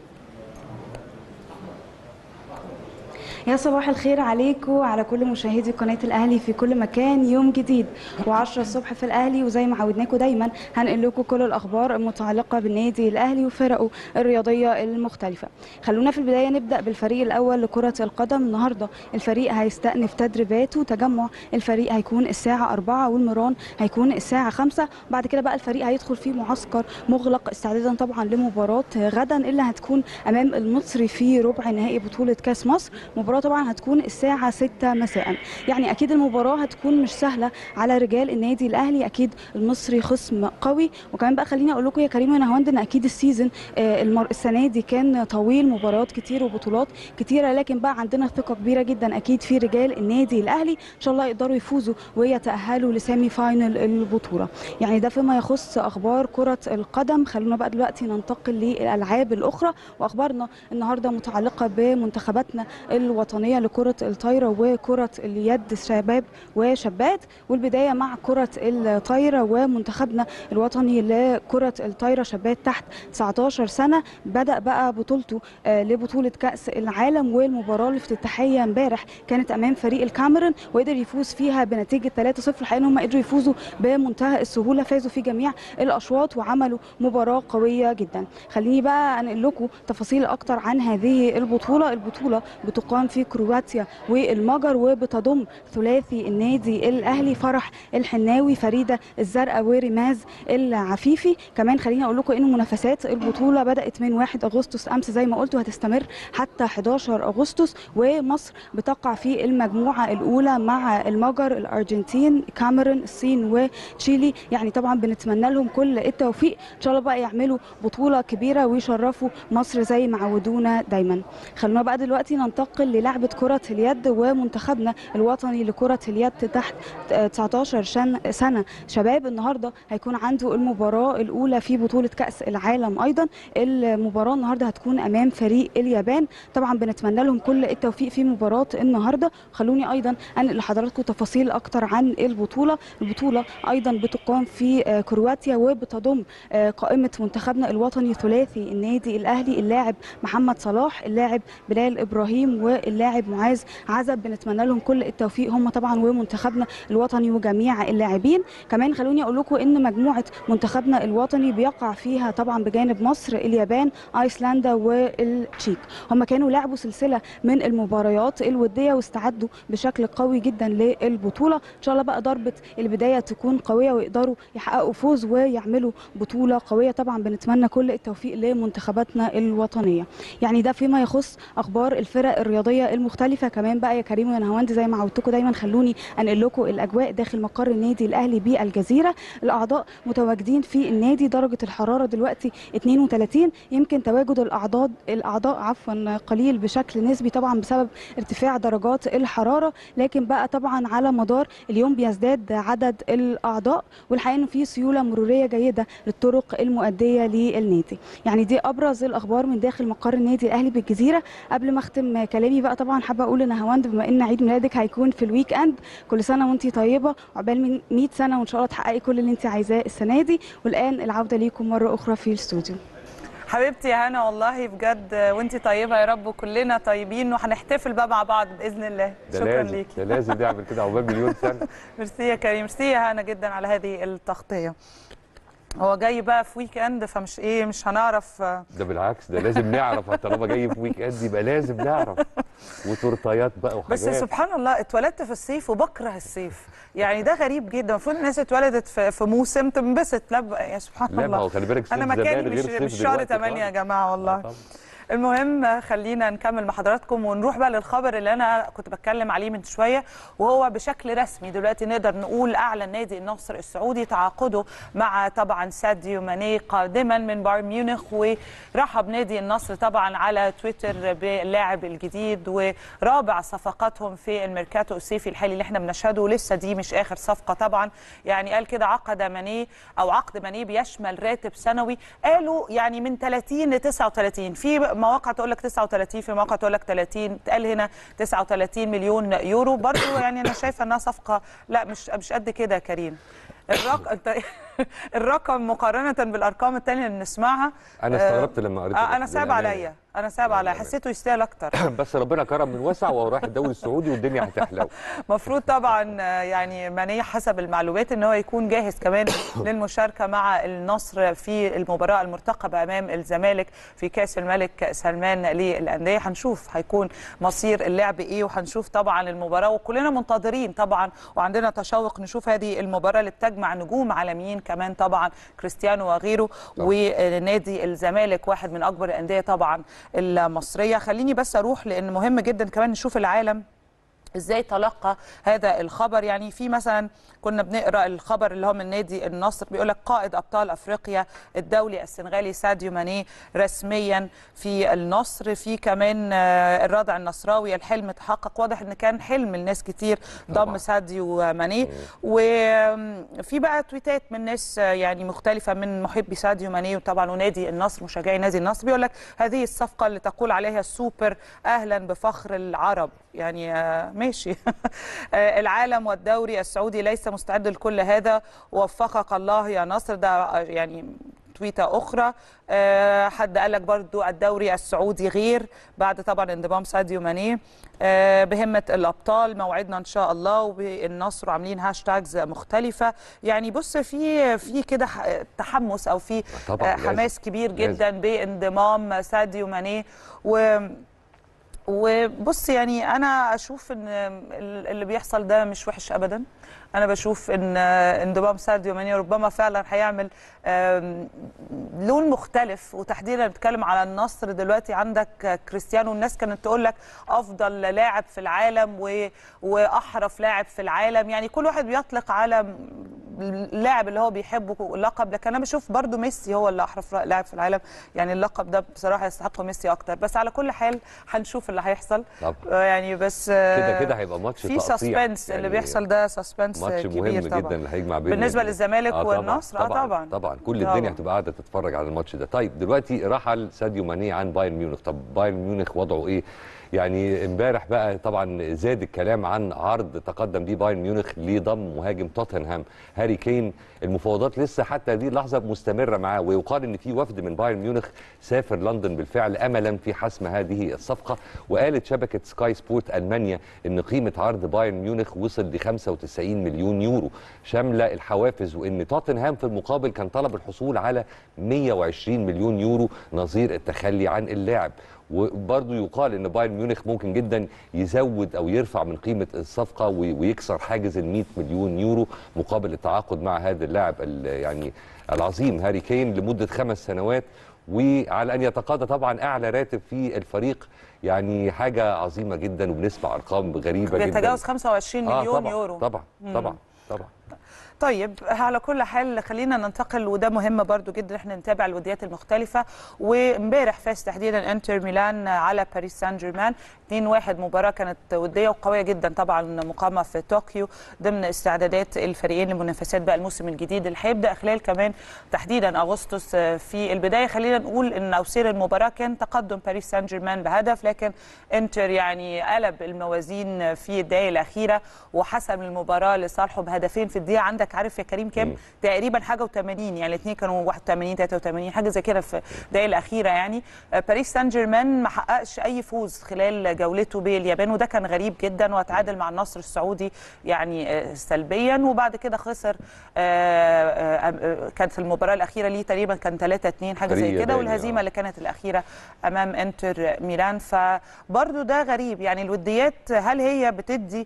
يا صباح الخير عليكم وعلى كل مشاهدي قناة الأهلي في كل مكان يوم جديد و10 الصبح في الأهلي وزي ما عودناكم دايما هنقل لكم كل الأخبار المتعلقة بالنادي الأهلي وفرقه الرياضية المختلفة خلونا في البداية نبدأ بالفريق الأول لكرة القدم النهاردة الفريق هيستأنف تدريباته تجمع الفريق هيكون الساعة 4 والمران هيكون الساعة 5 بعد كده بقى الفريق هيدخل في معسكر مغلق استعدادا طبعا لمباراة غدا اللي هتكون أمام المصري في ربع نهائي بطولة كأس مصر مباراة طبعا هتكون الساعة 6 مساء يعني أكيد المباراة هتكون مش سهلة على رجال النادي الأهلي أكيد المصري خصم قوي وكمان بقى خليني أقول لكم يا كريم ونهاوند إن أكيد السيزون آه، المر... السنة دي كان طويل مباريات كتير وبطولات كتيرة لكن بقى عندنا ثقة كبيرة جدا أكيد في رجال النادي الأهلي إن شاء الله يقدروا يفوزوا ويتأهلوا لسيمي فاينل البطولة يعني ده فيما يخص أخبار كرة القدم خلونا بقى دلوقتي ننتقل للألعاب الأخرى وأخبارنا النهاردة متعلقة بمنتخباتنا الوطنية لكرة الطايرة وكرة اليد شباب وشابات والبداية مع كرة الطايرة ومنتخبنا الوطني لكرة الطايرة شابات تحت 19 سنة بدأ بقى بطولته آه، لبطولة كأس العالم والمباراة الافتتاحية امبارح كانت أمام فريق الكاميرون وقدر يفوز فيها بنتيجة 3-0 الحقيقة إن هم قدروا يفوزوا بمنتهى السهولة فازوا في جميع الأشواط وعملوا مباراة قوية جدا خليني بقى أنقل لكم تفاصيل أكتر عن هذه البطولة البطولة بتقام في كرواتيا والمجر وبتضم ثلاثي النادي الأهلي فرح الحناوي فريدة الزرقاء ورماز العفيفي كمان خليني أقول لكم إن منافسات البطولة بدأت من 1 أغسطس أمس زي ما قلت وهتستمر حتى 11 أغسطس ومصر بتقع في المجموعة الأولى مع المجر الأرجنتين كاميرون الصين وتشيلي يعني طبعا بنتمنى لهم كل التوفيق إن شاء الله بقى يعملوا بطولة كبيرة ويشرفوا مصر زي ما عودونا دايما خلونا بقى دلوقتي ننتقل للعبة كرة اليد ومنتخبنا الوطني لكرة اليد تحت 19 شن- سنة شباب النهاردة هيكون عنده المباراة الأولى في بطولة كأس العالم أيضا المباراة النهاردة هتكون أمام فريق اليابان طبعا بنتمنى لهم كل التوفيق في مباراة النهاردة خلوني أيضا أنقل لحضراتكم تفاصيل أكتر عن البطولة البطولة أيضا بتقام في آه، كرواتيا وبتضم آه، قائمة منتخبنا الوطني ثلاثي النادي الأهلي اللاعب محمد صلاح اللاعب بلال إبراهيم واللاعب معاذ عزب بنتمنى لهم كل التوفيق هم طبعا ومنتخبنا الوطني وجميع اللاعبين كمان خلوني أقول لكم إن مجموعة منتخبنا الوطني بيقع فيها طبعا بجانب مصر اليابان ايسلندا والتشيك هم كانوا لعبوا سلسله من المباريات الوديه واستعدوا بشكل قوي جدا للبطوله ان شاء الله بقى ضربه البدايه تكون قويه ويقدروا يحققوا فوز ويعملوا بطوله قويه طبعا بنتمنى كل التوفيق لمنتخباتنا الوطنيه يعني ده فيما يخص اخبار الفرق الرياضيه المختلفه كمان بقى يا كريم ونهاوند زي ما عودتكم دايما خلوني انقل لكم الاجواء داخل مقر النادي الاهلي بالجزيره الاعضاء متواجدين في النادي درجه الحراره دلوقتي 32 يمكن تواجد الاعضاء الاعضاء عفوا قليل بشكل نسبي طبعا بسبب ارتفاع درجات الحراره لكن بقى طبعا على مدار اليوم بيزداد عدد الاعضاء والحقيقه انه في سيوله مروريه جيده للطرق المؤديه للنادي يعني دي ابرز الاخبار من داخل مقر النادي الاهلي بالجزيره قبل ما اختم كلامي بقى طبعا حابه اقول لنهاوند بما ان عيد ميلادك هيكون في الويك اند كل سنه وانت طيبه وعقبال من 100 سنه وان شاء الله تحققي كل اللي انت عايزاه السنه دي والان العوده ليكم مره اخرى في الاستوديو حبيبتي يا هنا والله بجد وانت طيبه يا رب وكلنا طيبين وهنحتفل بقى مع بعض باذن الله ده شكرا لازم ليكي ده لازم يعمل كده عقبال مليون سنه ميرسي يا كريم ميرسي يا هنا جدا على هذه التغطيه هو جاي بقى في ويك اند فمش ايه مش هنعرف ده بالعكس ده لازم نعرف طالما جاي في ويك اند يبقى لازم نعرف وتورتيات بقى وحاجات بس سبحان الله اتولدت في الصيف وبكره الصيف يعني ده غريب جدا المفروض الناس اتولدت في, في موسم تنبسط لا يا سبحان لا الله ما هو خلي بالك صيف انا مكاني زمان مش غير مش صيف شهر دلوقتي 8 يا خالص. جماعه والله طبعاً. المهم خلينا نكمل مع حضراتكم ونروح بقى للخبر اللي انا كنت بتكلم عليه من شويه وهو بشكل رسمي دلوقتي نقدر نقول اعلن نادي النصر السعودي تعاقده مع طبعا ساديو ماني قادما من بايرن ميونخ ورحب نادي النصر طبعا على تويتر باللاعب الجديد ورابع صفقاتهم في الميركاتو الصيفي الحالي اللي احنا بنشهده لسه دي مش اخر صفقه طبعا يعني قال كده عقد ماني او عقد ماني بيشمل راتب سنوي قالوا يعني من 30 ل 39 في مواقع تقول لك 39 في مواقع تقول لك 30 اتقال هنا 39 مليون يورو برضو يعني انا شايفه انها صفقه لا مش مش قد كده يا كريم الرقم الرقم مقارنه بالارقام الثانيه اللي بنسمعها انا استغربت لما قريت آه انا صعب بالأمانة. عليا انا صعب عليا حسيته يستاهل اكتر بس ربنا كرم من وسع وهو رايح الدوري السعودي والدنيا هتحلو مفروض طبعا آه، يعني ماني حسب المعلومات ان هو يكون جاهز كمان للمشاركه مع النصر في المباراه المرتقبه امام الزمالك في كاس الملك سلمان للانديه هنشوف هيكون مصير اللعب ايه وهنشوف طبعا المباراه وكلنا منتظرين طبعا وعندنا تشوق نشوف هذه المباراه اللي بتجمع نجوم عالميين كمان طبعا كريستيانو وغيره ونادي الزمالك واحد من اكبر الانديه طبعا المصريه خليني بس اروح لان مهم جدا كمان نشوف العالم ازاي تلقى هذا الخبر يعني في مثلا كنا بنقرا الخبر اللي هو من نادي النصر بيقول لك قائد ابطال افريقيا الدولي السنغالي ساديو ماني رسميا في النصر في كمان آه، الرادع النصراوي الحلم تحقق واضح ان كان حلم لناس كتير ضم ساديو ماني وفي بقى تويتات من ناس آه، يعني مختلفه من محبي ساديو ماني وطبعا ونادي النصر مشجعي نادي النصر بيقول لك هذه الصفقه اللي تقول عليها السوبر اهلا بفخر العرب يعني آه، ماشي آه، العالم والدوري السعودي ليس مستعد لكل هذا وفقك الله يا نصر ده آه، يعني تويتة أخرى آه، حد قال لك برضو الدوري السعودي غير بعد طبعا انضمام ساديو ماني آه، بهمة الأبطال موعدنا إن شاء الله وبالنصر عاملين هاشتاجز مختلفة يعني بص في في كده ح- تحمس أو في طبعاً آه، لازم. حماس كبير لازم. جدا بانضمام ساديو ماني و وبص يعني انا اشوف ان اللي بيحصل ده مش وحش ابدا انا بشوف ان انضمام ساديو ماني ربما فعلا هيعمل آم، لون مختلف وتحديدا بتكلم على النصر دلوقتي عندك كريستيانو الناس كانت تقول لك افضل لاعب في العالم و... واحرف لاعب في العالم يعني كل واحد بيطلق على اللاعب اللي هو بيحبه اللقب لكن انا بشوف برضو ميسي هو اللي احرف لاعب في العالم يعني اللقب ده بصراحه يستحقه ميسي اكتر بس على كل حال هنشوف اللي هيحصل طبعاً. آه، يعني بس آه، كده كده هيبقى ماتش في تقطيع. سسبنس اللي يعني بيحصل ده سسبنس ماتش كبير مهم طبعا جدا اللي هيجمع بين بالنسبه للزمالك آه طبعاً، والنصر اه طبعا طبعا كل طبعاً. الدنيا هتبقى قاعده تتفرج على الماتش ده طيب دلوقتي رحل ساديو ماني عن بايرن ميونخ طب بايرن ميونخ وضعه ايه يعني امبارح بقى طبعا زاد الكلام عن عرض تقدم بيه بايرن ميونخ لضم مهاجم توتنهام هاري كين المفاوضات لسه حتى هذه اللحظه مستمره معاه ويقال ان في وفد من بايرن ميونخ سافر لندن بالفعل املا في حسم هذه الصفقه وقالت شبكه سكاي سبورت المانيا ان قيمه عرض بايرن ميونخ وصل ل 95 مليون يورو شامله الحوافز وان توتنهام في المقابل كان طلب الحصول على 120 مليون يورو نظير التخلي عن اللاعب وبرضه يقال ان بايرن ميونخ ممكن جدا يزود او يرفع من قيمه الصفقه وي- ويكسر حاجز ال 100 مليون يورو مقابل التعاقد مع هذا اللاعب ال- يعني العظيم هاري كين لمده خمس سنوات وعلى ان يتقاضى طبعا اعلى راتب في الفريق يعني حاجه عظيمه جدا وبنسمع ارقام غريبه جدا بيتجاوز 25 آه مليون طبعا يورو طبعا مم. طبعا طبعا طيب على كل حال خلينا ننتقل وده مهم برضو جدا احنا نتابع الوديات المختلفه وامبارح فاز تحديدا انتر ميلان على باريس سان جيرمان 2-1 مباراه كانت وديه وقويه جدا طبعا مقامه في طوكيو ضمن استعدادات الفريقين لمنافسات بقى الموسم الجديد اللي هيبدا خلال كمان تحديدا اغسطس في البدايه خلينا نقول ان اوسير المباراه كان تقدم باريس سان جيرمان بهدف لكن انتر يعني قلب الموازين في الدقائق الاخيره وحسم المباراه لصالحه بهدفين في الدقيقه عندك عارف يا كريم كام تقريبا حاجه و80 يعني الاثنين كانوا 81 83 حاجه زي كده في الدقائق الاخيره يعني آه، باريس سان جيرمان ما حققش اي فوز خلال جولته باليابان وده كان غريب جدا وتعادل مع النصر السعودي يعني آه، سلبيا وبعد كده خسر آه، آه، آه، كانت المباراه الاخيره ليه تقريبا كان 3 2 حاجه فريق زي كده ياباني، والهزيمه اللي كانت الاخيره امام انتر ميلان فبرضو ده غريب يعني الوديات هل هي بتدي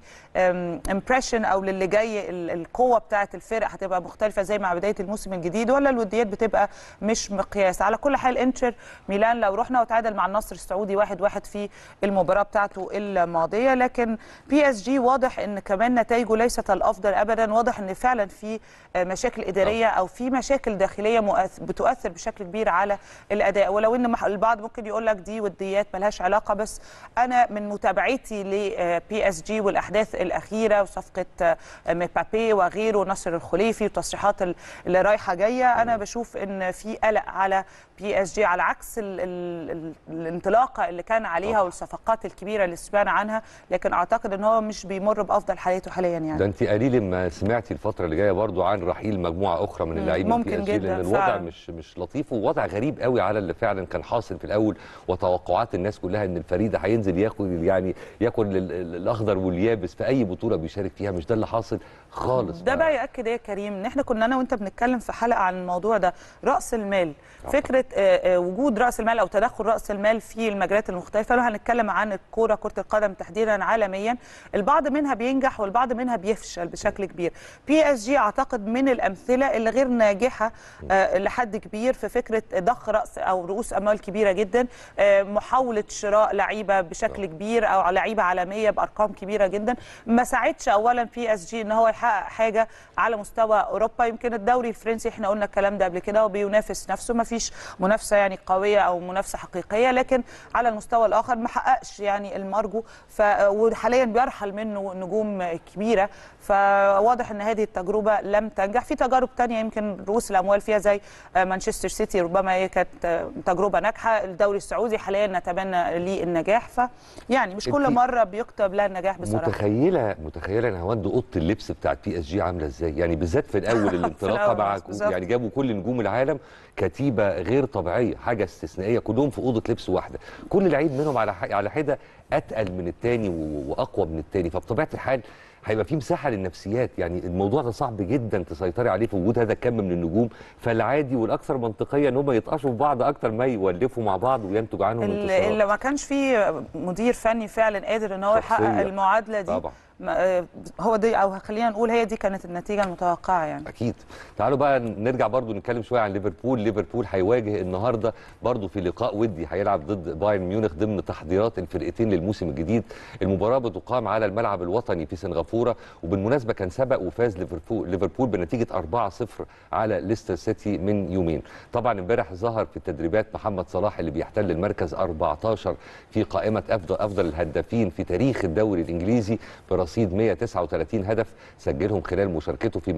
امبريشن او للي جاي ال- القوه بتاعه الفرق هتبقى مختلفه زي مع بدايه الموسم الجديد ولا الوديات بتبقى مش مقياس على كل حال انتر ميلان لو رحنا وتعادل مع النصر السعودي واحد واحد في المباراه بتاعته الماضيه لكن بي اس جي واضح ان كمان نتائجه ليست الافضل ابدا واضح ان فعلا في آه، مشاكل اداريه او في مشاكل داخليه مؤث- بتؤثر بشكل كبير على الاداء ولو ان مح- البعض ممكن يقول لك دي وديات ملهاش علاقه بس انا من متابعتي لبي اس جي والاحداث الاخيره وصفقه آه، مبابي وغيره نصر الخليفي والتصريحات ال- اللي رايحه جايه انا بشوف ان في قلق على بي اس جي على عكس ال ال ال الانطلاقه اللي كان عليها والصفقات الكبيره اللي سمعنا عنها لكن اعتقد ان هو مش بيمر بافضل حالاته حاليا يعني ده انت قليل ما سمعتي الفتره اللي جايه برضو عن رحيل مجموعه اخرى من مم، اللاعبين ممكن في PSG جداً لان الوضع فعلاً. مش مش لطيف ووضع غريب قوي على اللي فعلا كان حاصل في الاول وتوقعات الناس كلها ان الفريق ده هينزل ياكل يعني ياكل ال- ال- الاخضر واليابس في اي بطوله بيشارك فيها مش ده اللي حاصل خالص ده بقى ياكد ايه يا كريم ان احنا كنا انا وانت بنتكلم في حلقه عن الموضوع ده راس المال فكره آه، آه، وجود راس المال او تدخل راس المال في المجالات المختلفه لو هنتكلم عن الكوره كره القدم تحديدا عالميا البعض منها بينجح والبعض منها بيفشل بشكل كبير بي اس جي اعتقد من الامثله اللي غير ناجحه آه، لحد كبير في فكره ضخ راس او رؤوس اموال كبيره جدا آه، محاوله شراء لعيبه بشكل كبير او لعيبه عالميه بارقام كبيره جدا ما ساعدش اولا بي اس جي ان هو يحقق حاجه على مستوى اوروبا يمكن الدوري الفرنسي احنا قلنا الكلام ده قبل كده وبينافس نفسه ما فيش منافسه يعني قويه او منافسه حقيقيه لكن على المستوى الاخر ما حققش يعني المرجو ف وحاليا بيرحل منه نجوم كبيره فواضح ان هذه التجربه لم تنجح في تجارب تانية يمكن رؤوس الاموال فيها زي آه، مانشستر سيتي ربما هي كانت آه، تجربه ناجحه الدوري السعودي حاليا نتمنى ليه النجاح ف يعني مش كل انتي مره بيكتب لها النجاح بصراحه متخيله متخيله ان هوند اوضه اللبس بتاعت بي اس جي عامله ازاي يعني بالذات في الاول الانطلاقه الأول، مع بالظبط. يعني جابوا كل نجوم العالم كتيبه غير طبيعيه حاجه استثنائيه كلهم في اوضه لبس واحده كل لعيب منهم على ح- على حده اتقل من التاني و- واقوى من التاني فبطبيعه الحال هيبقى في مساحه للنفسيات يعني الموضوع ده صعب جدا تسيطري عليه في وجود هذا الكم من النجوم فالعادي والاكثر منطقيه ان هم يتقاشوا في بعض اكتر ما يولفوا مع بعض وينتج عنهم اللي انتصارات اللي ما كانش فيه مدير فني فعلا قادر ان هو يحقق شخصية. المعادله دي طبعا. ما- آه، هو دي او خلينا نقول هي دي كانت النتيجه المتوقعه يعني اكيد تعالوا بقى نرجع برضو نتكلم شويه عن ليفربول ليفربول هيواجه النهارده برضو في لقاء ودي هيلعب ضد بايرن ميونخ ضمن تحضيرات الفرقتين للموسم الجديد المباراه بتقام على الملعب الوطني في سنغافوره وبالمناسبه كان سبق وفاز ليفربول ليفربول بنتيجه 4-0 على ليستر سيتي من يومين طبعا امبارح ظهر في التدريبات محمد صلاح اللي بيحتل المركز 14 في قائمه افضل افضل الهدافين في تاريخ الدوري الانجليزي برصيد 139 هدف سجلهم خلال مشاركته في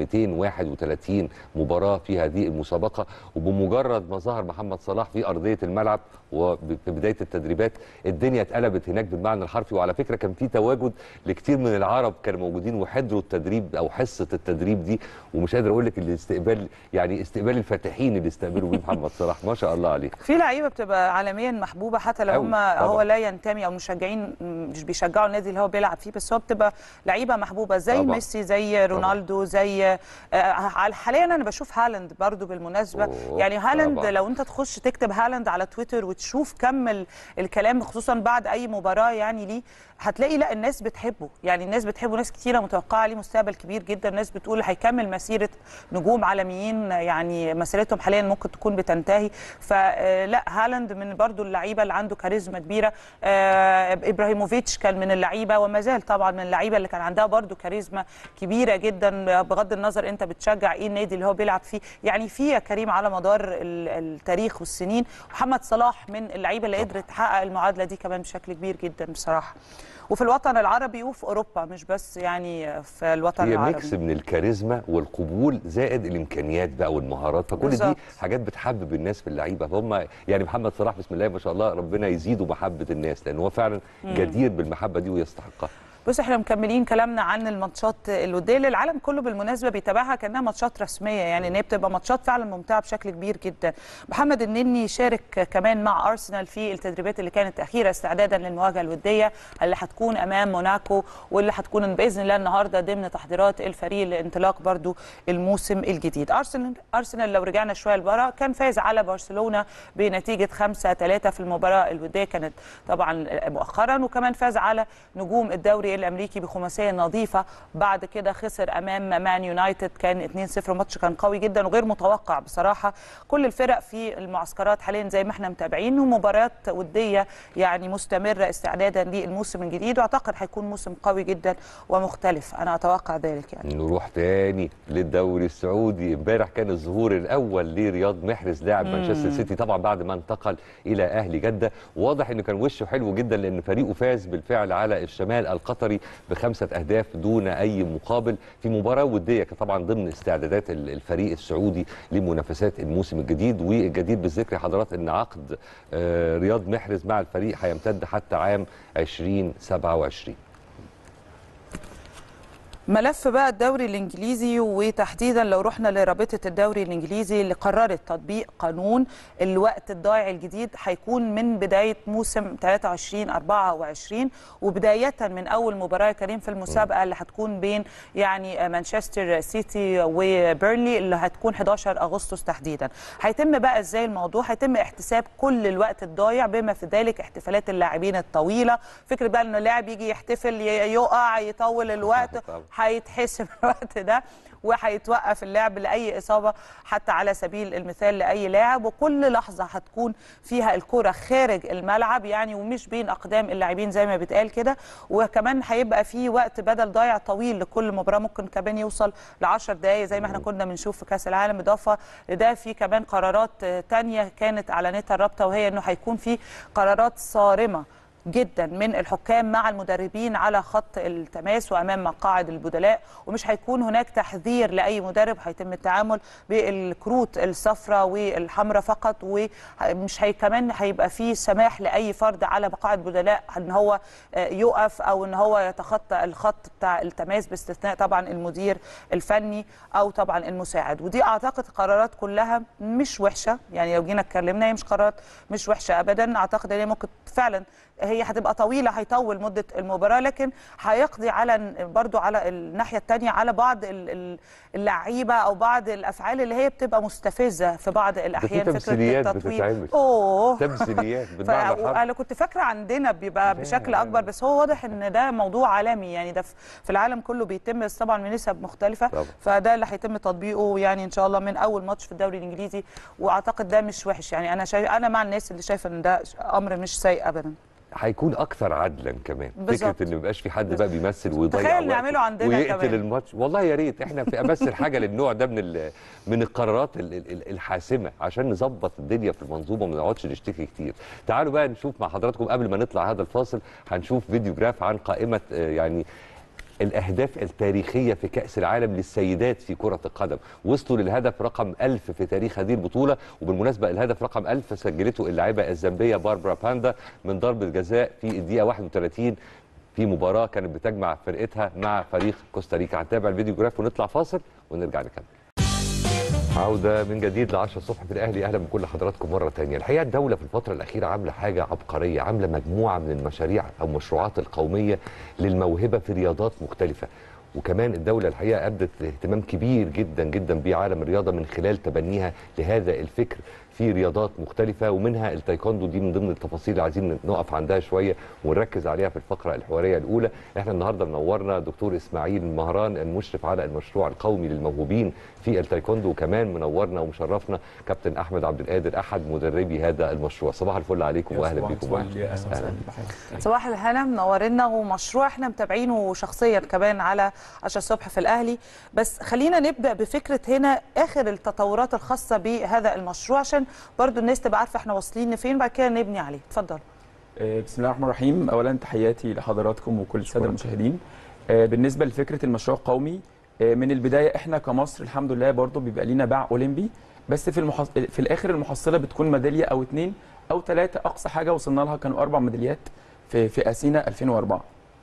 231 مباراه في هذه المسابقه وبمجرد ما ظهر محمد صلاح في ارضيه الملعب وفي بدايه التدريبات الدنيا اتقلبت هناك بالمعنى الحرفي وعلى فكره كان في تواجد لكتير من العرب كانوا موجودين وحضروا التدريب او حصه التدريب دي ومش قادر اقول لك الاستقبال يعني استقبال الفاتحين اللي استقبلوا بيه محمد صلاح ما شاء الله عليه في لعيبه بتبقى عالميا محبوبه حتى لو أوي، هم طبعاً. هو لا ينتمي او مشجعين مش بيشجعوا النادي اللي هو بيلعب فيه بس هو بتبقى لعيبه محبوبه زي طبعاً. ميسي زي رونالدو زي آه، على- حاليا انا بشوف هالاند برضو بالمناسبه أوه، يعني هالاند طبعاً. لو انت تخش تكتب هالاند على تويتر وتشوف كم ال- الكلام خصوصا بعد اي مباراه يعني ليه هتلاقي لا الناس بتحبه يعني الناس بتحبه ناس كتيره متوقعه ليه مستقبل كبير جدا الناس بتقول هيكمل مسيره نجوم عالميين يعني مسيرتهم حاليا ممكن تكون بتنتهي فلا هالاند من برضو اللعيبه اللي عنده كاريزما كبيره آه، ابراهيموفيتش كان من اللعيبه وما زال طبعا من اللعيبه اللي كان عندها برضو كاريزما كبيره جدا بغض النظر انت بتشجع ايه النادي اللي هو بيلعب فيه يعني في يا كريم على مدار ال- التاريخ والسنين محمد صلاح من اللعيبه اللي قدرت تحقق المعادله دي كمان بشكل كبير جدا بصراحه وفي الوطن العربي وفي اوروبا مش بس يعني في الوطن هي العربي ميكس من الكاريزما والقبول زائد الامكانيات بقى والمهارات فكل بالظبط. دي حاجات بتحبب الناس في اللعيبه فهم يعني محمد صلاح بسم الله ما شاء الله ربنا يزيده محبه الناس لان هو فعلا مم. جدير بالمحبه دي ويستحقها بص احنا مكملين كلامنا عن الماتشات الوديه اللي العالم كله بالمناسبه بيتابعها كانها ماتشات رسميه يعني ان هي بتبقى ماتشات فعلا ممتعه بشكل كبير جدا محمد النني شارك كمان مع ارسنال في التدريبات اللي كانت اخيره استعدادا للمواجهه الوديه اللي هتكون امام موناكو واللي هتكون باذن الله النهارده ضمن تحضيرات الفريق لانطلاق برضو الموسم الجديد ارسنال ارسنال لو رجعنا شويه لورا كان فاز على برشلونه بنتيجه 5 3 في المباراه الوديه كانت طبعا مؤخرا وكمان فاز على نجوم الدوري الامريكي بخماسيه نظيفه بعد كده خسر امام مان يونايتد كان 2-0 ماتش كان قوي جدا وغير متوقع بصراحه كل الفرق في المعسكرات حاليا زي ما احنا متابعين ومباريات وديه يعني مستمره استعدادا للموسم الجديد واعتقد هيكون موسم قوي جدا ومختلف انا اتوقع ذلك يعني نروح تاني للدوري السعودي امبارح كان الظهور الاول لرياض محرز لاعب مانشستر سيتي طبعا بعد ما انتقل الى اهلي جده واضح انه كان وشه حلو جدا لان فريقه فاز بالفعل على الشمال القطري بخمسه اهداف دون اي مقابل في مباراه وديه طبعا ضمن استعدادات الفريق السعودي لمنافسات الموسم الجديد والجدير بالذكر حضرات ان عقد رياض محرز مع الفريق هيمتد حتى عام 2027 ملف بقى الدوري الانجليزي وتحديدا لو رحنا لرابطه الدوري الانجليزي اللي قررت تطبيق قانون الوقت الضايع الجديد هيكون من بدايه موسم 23 24 وبدايه من اول مباراه كريم في المسابقه اللي هتكون بين يعني مانشستر سيتي وبيرنلي اللي هتكون 11 اغسطس تحديدا هيتم بقى ازاي الموضوع هيتم احتساب كل الوقت الضايع بما في ذلك احتفالات اللاعبين الطويله فكره بقى انه اللاعب يجي يحتفل يقع يطول الوقت هيتحسب الوقت ده وهيتوقف اللعب لاي اصابه حتى على سبيل المثال لاي لاعب وكل لحظه هتكون فيها الكره خارج الملعب يعني ومش بين اقدام اللاعبين زي ما بيتقال كده وكمان هيبقى في وقت بدل ضايع طويل لكل مباراه ممكن كمان يوصل ل 10 دقائق زي ما احنا كنا بنشوف في كاس العالم اضافه لده في كمان قرارات تانية كانت اعلنتها الرابطه وهي انه هيكون في قرارات صارمه جدا من الحكام مع المدربين على خط التماس وامام مقاعد البدلاء ومش هيكون هناك تحذير لاي مدرب هيتم التعامل بالكروت الصفراء والحمراء فقط ومش هي كمان هيبقى فيه سماح لاي فرد على مقاعد بدلاء ان هو يقف او ان هو يتخطى الخط بتاع التماس باستثناء طبعا المدير الفني او طبعا المساعد ودي اعتقد قرارات كلها مش وحشه يعني لو جينا اتكلمنا هي مش قرارات مش وحشه ابدا اعتقد ان هي ممكن فعلا هي هتبقى طويله هيطول مده المباراه لكن هيقضي على برضو على الناحيه الثانيه على بعض اللعيبه او بعض الافعال اللي هي بتبقى مستفزه في بعض الاحيان فكره تمثيليات بتتعمل اوه تمثيليات انا كنت فاكره عندنا بيبقى بشكل اكبر بس هو واضح ان ده موضوع عالمي يعني ده في العالم كله بيتم بس طبعا بنسب مختلفه طبعا. فده اللي هيتم تطبيقه يعني ان شاء الله من اول ماتش في الدوري الانجليزي واعتقد ده مش وحش يعني انا شايف انا مع الناس اللي شايفه ان ده امر مش سيء ابدا هيكون اكثر عدلا كمان بالزبط. فكره ان ما يبقاش في حد بقى بيمثل ويضيع تخيل نعمله عندنا ويقتل كمان. الماتش والله يا ريت احنا في امثل حاجه للنوع ده من من القرارات الحاسمه عشان نظبط الدنيا في المنظومه وما نقعدش نشتكي كتير تعالوا بقى نشوف مع حضراتكم قبل ما نطلع هذا الفاصل هنشوف فيديو جراف عن قائمه يعني الأهداف التاريخية في كأس العالم للسيدات في كرة القدم وصلوا للهدف رقم 1000 في تاريخ هذه البطولة وبالمناسبة الهدف رقم 1000 سجلته اللاعبة الزامبية باربرا باندا من ضربة جزاء في الدقيقة 31 في مباراة كانت بتجمع فرقتها مع فريق كوستاريكا هنتابع الفيديو جراف ونطلع فاصل ونرجع نكمل عودة من جديد ل 10 الصبح في الأهلي أهلا بكل حضراتكم مرة تانية الحقيقة الدولة في الفترة الأخيرة عاملة حاجة عبقرية عاملة مجموعة من المشاريع أو مشروعات القومية للموهبة في رياضات مختلفة وكمان الدولة الحقيقة أبدت اهتمام كبير جدا جدا بعالم الرياضة من خلال تبنيها لهذا الفكر في رياضات مختلفة ومنها التايكوندو دي من ضمن التفاصيل اللي عايزين نقف عندها شوية ونركز عليها في الفقرة الحوارية الأولى احنا النهاردة منورنا دكتور إسماعيل مهران المشرف على المشروع القومي للموهوبين في التايكوندو وكمان منورنا ومشرفنا كابتن أحمد عبد القادر أحد مدربي هذا المشروع صباح الفل عليكم وأهلا بكم أهلا صباح الهنا منورنا ومشروع احنا متابعينه شخصيا كمان على 10 الصبح في الأهلي بس خلينا نبدأ بفكرة هنا آخر التطورات الخاصة بهذا المشروع عشان برضو الناس تبقى عارفه احنا واصلين لفين بعد كده نبني عليه اتفضل بسم الله الرحمن الرحيم اولا تحياتي لحضراتكم وكل الساده المشاهدين بالنسبه لفكره المشروع القومي من البدايه احنا كمصر الحمد لله برضو بيبقى لينا باع اولمبي بس في المحص... في الاخر المحصله بتكون ميداليه او اثنين او ثلاثه اقصى حاجه وصلنا لها كانوا اربع ميداليات في في اثينا 2004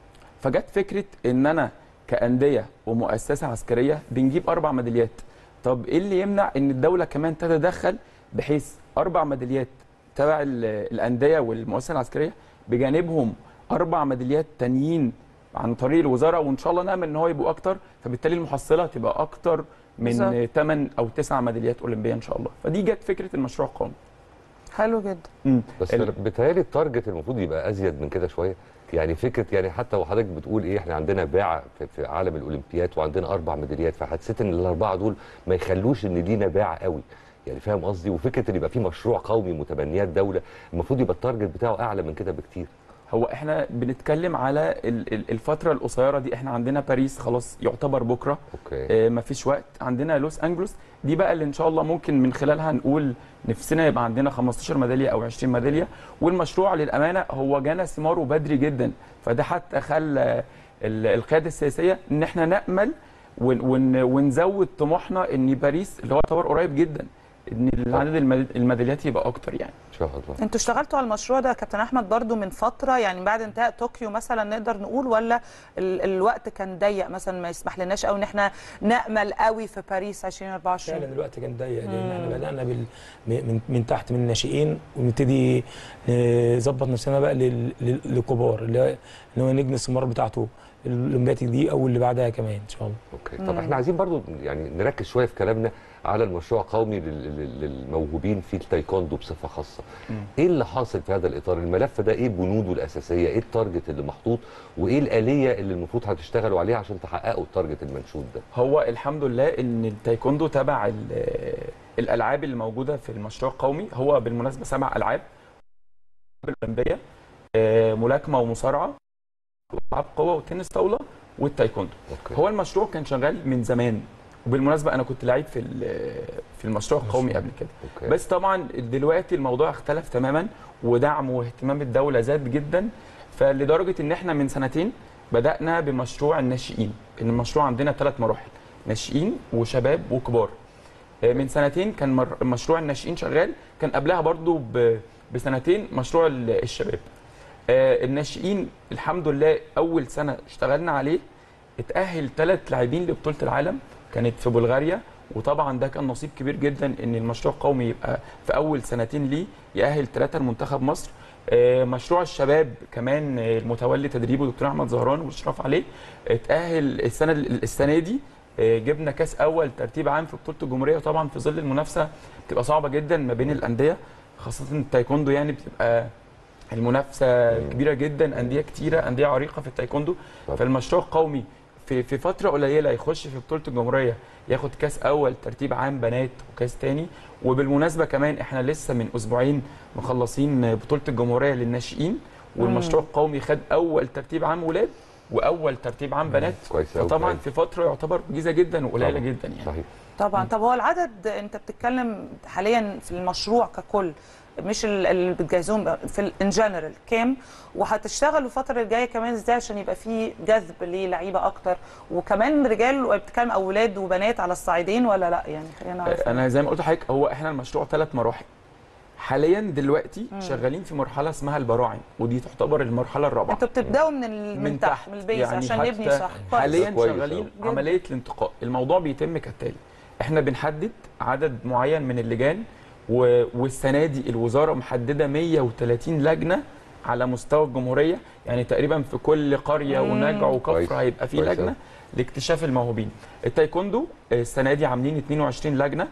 فجت فكره ان انا كانديه ومؤسسه عسكريه بنجيب اربع ميداليات طب ايه اللي يمنع ان الدوله كمان تتدخل بحيث اربع ميداليات تبع ال- الانديه والمؤسسه العسكريه بجانبهم اربع ميداليات تانيين عن طريق الوزاره وان شاء الله نامل ان هو يبقوا اكتر فبالتالي المحصله تبقى اكتر من بالظبط. 8 او 9 ميداليات اولمبيه ان شاء الله فدي جت فكره المشروع القومي حلو جدا بس ال- بيتهيألي التارجت المفروض يبقى ازيد من كده شويه يعني فكره يعني حتى وحضرتك بتقول ايه احنا عندنا باعه في, في عالم الاولمبياد وعندنا اربع ميداليات فحسيت ان الاربعه دول ما يخلوش ان لينا باعه قوي يعني فاهم قصدي وفكره ان يبقى في مشروع قومي متبنيات دوله المفروض يبقى التارجت بتاعه اعلى من كده بكتير هو احنا بنتكلم على ال- ال- الفتره القصيره دي احنا عندنا باريس خلاص يعتبر بكره اوكي آه مفيش وقت عندنا لوس انجلوس دي بقى اللي ان شاء الله ممكن من خلالها نقول نفسنا يبقى عندنا 15 ميداليه او 20 ميداليه والمشروع للامانه هو جانا ثماره بدري جدا فده حتى خلى ال- القياده السياسيه ان احنا نامل ون ون ونزود طموحنا ان باريس اللي هو يعتبر قريب جدا ان عدد الميد- الميداليات يبقى اكتر يعني ان شاء الله انتوا اشتغلتوا على المشروع ده يا كابتن احمد برضو من فتره يعني بعد انتهاء طوكيو مثلا نقدر نقول ولا ال الوقت كان ضيق مثلا ما يسمح لناش قوي ان احنا نامل قوي في باريس 2024 فعلا الوقت كان ضيق لان احنا مم. بدانا بال... من من تحت من الناشئين ونبتدي نظبط نفسنا بقى لل... لل- للكبار اللي هو اللي هو نجم الثمار بتاعته الاولمبياد دي او اللي بعدها كمان ان شاء الله اوكي طب احنا عايزين برضو يعني نركز شويه في كلامنا على المشروع القومي لل- لل- للموهوبين في التايكوندو بصفه خاصه ايه اللي حاصل في هذا الاطار الملف ده ايه بنوده الاساسيه ايه التارجت اللي محطوط وايه الاليه اللي المفروض هتشتغلوا عليها عشان تحققوا التارجت المنشود ده هو الحمد لله ان التايكوندو تبع ال- الالعاب اللي موجوده في المشروع القومي هو بالمناسبه سبع العاب الاولمبيه آه، ملاكمه ومصارعه والعاب قوه وتنس طاوله والتايكوندو أوكي. هو المشروع كان شغال من زمان وبالمناسبه انا كنت لعيب في ال- في المشروع القومي قبل كده أوكي. بس طبعا دلوقتي الموضوع اختلف تماما ودعم واهتمام الدوله زاد جدا فلدرجه ان احنا من سنتين بدانا بمشروع الناشئين ان المشروع عندنا ثلاث مراحل ناشئين وشباب وكبار آه، من سنتين كان مر- مشروع الناشئين شغال كان قبلها برضو ب- بسنتين مشروع ال- الشباب آه، الناشئين الحمد لله اول سنه اشتغلنا عليه اتاهل ثلاث لاعبين لبطوله العالم كانت في بلغاريا وطبعا ده كان نصيب كبير جدا ان المشروع القومي يبقى في اول سنتين ليه يأهل ثلاثه لمنتخب مصر آه، مشروع الشباب كمان آه، المتولي تدريبه دكتور احمد زهران والاشراف عليه اتاهل السنه السنه دي آه، جبنا كاس اول ترتيب عام في بطوله الجمهوريه وطبعا في ظل المنافسه بتبقى صعبه جدا ما بين الانديه خاصه التايكوندو يعني بتبقى المنافسه كبيره جدا انديه كتيره انديه عريقه في التايكوندو فالمشروع القومي في في فتره قليله يخش في بطوله الجمهوريه ياخد كاس اول ترتيب عام بنات وكاس تاني وبالمناسبه كمان احنا لسه من اسبوعين مخلصين بطوله الجمهوريه للناشئين والمشروع القومي خد اول ترتيب عام ولاد واول ترتيب عام بنات كويس أوي، فطبعا كويس. في فتره يعتبر وجيزه جدا وقليله طبعاً. جدا يعني صحيح طبعا طب هو العدد انت بتتكلم حاليا في المشروع ككل مش ال- اللي بتجهزوهم في ان جنرال كام وهتشتغلوا الفتره الجايه كمان ازاي عشان يبقى في جذب للعيبه اكتر وكمان رجال بتتكلم اولاد وبنات على الصعيدين ولا لا يعني خلينا نعرف انا زي ما قلت لحضرتك هو احنا المشروع ثلاث مراحل حاليا دلوقتي مم. شغالين في مرحله اسمها البراعم ودي تعتبر المرحله الرابعه انتوا بتبداوا من ال... من, تحت من البيز عشان حتى نبني صح كويس. حاليا كويس شغالين أوي. عمليه الانتقاء الموضوع بيتم كالتالي احنا بنحدد عدد معين من اللجان و... والسنه دي الوزاره محدده 130 لجنه على مستوى الجمهوريه يعني تقريبا في كل قريه مم. ونجع كويس. وكفر هيبقى في كويس لجنه أوي. لاكتشاف الموهوبين التايكوندو السنه دي عاملين 22 لجنه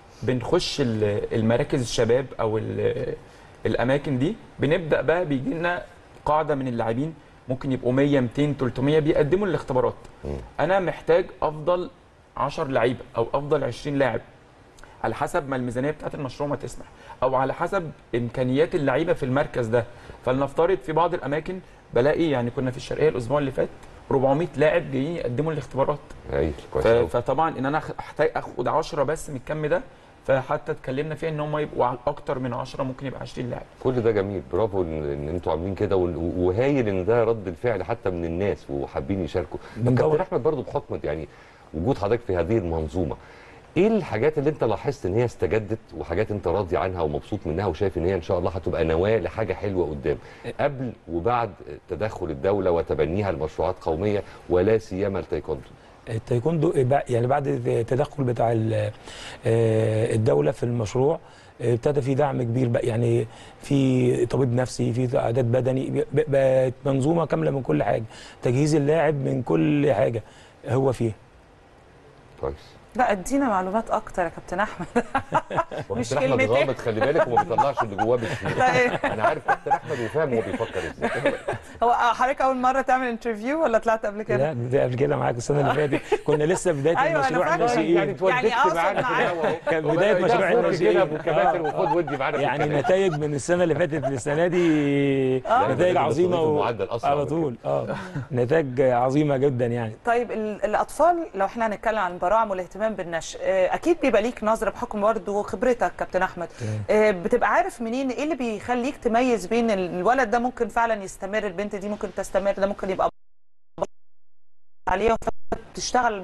بنخش ال- المراكز الشباب او ال- الاماكن دي بنبدا بقى بيجي لنا قاعده من اللاعبين ممكن يبقوا 100 200 300 بيقدموا الاختبارات مم. انا محتاج افضل 10 لعيبه او افضل 20 لاعب على حسب ما الميزانيه بتاعت المشروع ما تسمح او على حسب امكانيات اللعيبه في المركز ده فلنفترض في بعض الاماكن بلاقي يعني كنا في الشرقيه الاسبوع اللي فات 400 لاعب جايين يقدموا الاختبارات هايل كويس ف- أوي. فطبعا ان انا أخ- احتاج اخد 10 بس من الكم ده فحتى اتكلمنا فيها ان هم يبقوا على اكتر من 10 ممكن يبقى 20 لاعب كل ده جميل برافو ان, إن انتوا عاملين كده وإن- وهايل ان ده رد الفعل حتى من الناس وحابين يشاركوا طب بندور- كابتن احمد برضو بحكم يعني وجود حضرتك في هذه المنظومه ايه الحاجات اللي انت لاحظت ان هي استجدت وحاجات انت راضي عنها ومبسوط منها وشايف ان هي ان شاء الله هتبقى نواه لحاجه حلوه قدام قبل وبعد تدخل الدوله وتبنيها لمشروعات قوميه ولا سيما التايكوندو التايكوندو يعني بعد التدخل بتاع الدوله في المشروع ابتدى في دعم كبير بقى يعني في طبيب نفسي في اعداد بدني بقت منظومه كامله من كل حاجه تجهيز اللاعب من كل حاجه هو فيها كويس لا ادينا معلومات اكتر يا كابتن احمد مش كلمتين غامض خلي بالك وما بيطلعش اللي جواه بسهوله انا عارف كابتن احمد وفاهم هو بيفكر ازاي هو حضرتك اول مره تعمل انترفيو ولا طلعت قبل كده؟ لا بدأ قبل كده معاك السنه اللي فاتت كنا لسه بدايه أيوة المشروع أنا الناشئين يعني اتوددت معانا في الهوا كان بدايه مشروع الناشئين ابو كباتن وخد ودي معانا في يعني الكلام. نتائج من السنه اللي فاتت للسنه دي نتائج عظيمه و... و... معدل اسرع على من طول اه نتائج عظيمه جدا يعني طيب ال- الاطفال لو احنا هنتكلم عن البراعم والاهتمام بالنشء آه، اكيد بيبقى ليك نظره بحكم برضه خبرتك كابتن احمد آه، بتبقى عارف منين ايه اللي بيخليك تميز بين ال- الولد ده ممكن فعلا يستمر البنت دي ممكن تستمر ده ممكن يبقى عليها تشتغل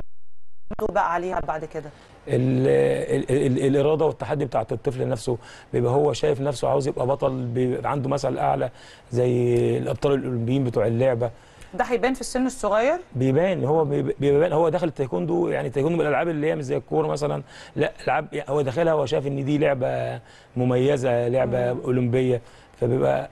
بقى عليها بعد كده ال ال ال الاراده والتحدي بتاعت الطفل نفسه بيبقى هو شايف نفسه عاوز يبقى بطل بيبقى عنده مثل اعلى زي الابطال الاولمبيين بتوع اللعبه ده هيبان في السن الصغير بيبان هو بيب- بيبان هو داخل التايكوندو يعني التايكوندو من الالعاب اللي هي مش زي الكوره مثلا لا العاب يعني هو داخلها هو شايف ان دي لعبه مميزه لعبه اولمبيه فبيبقى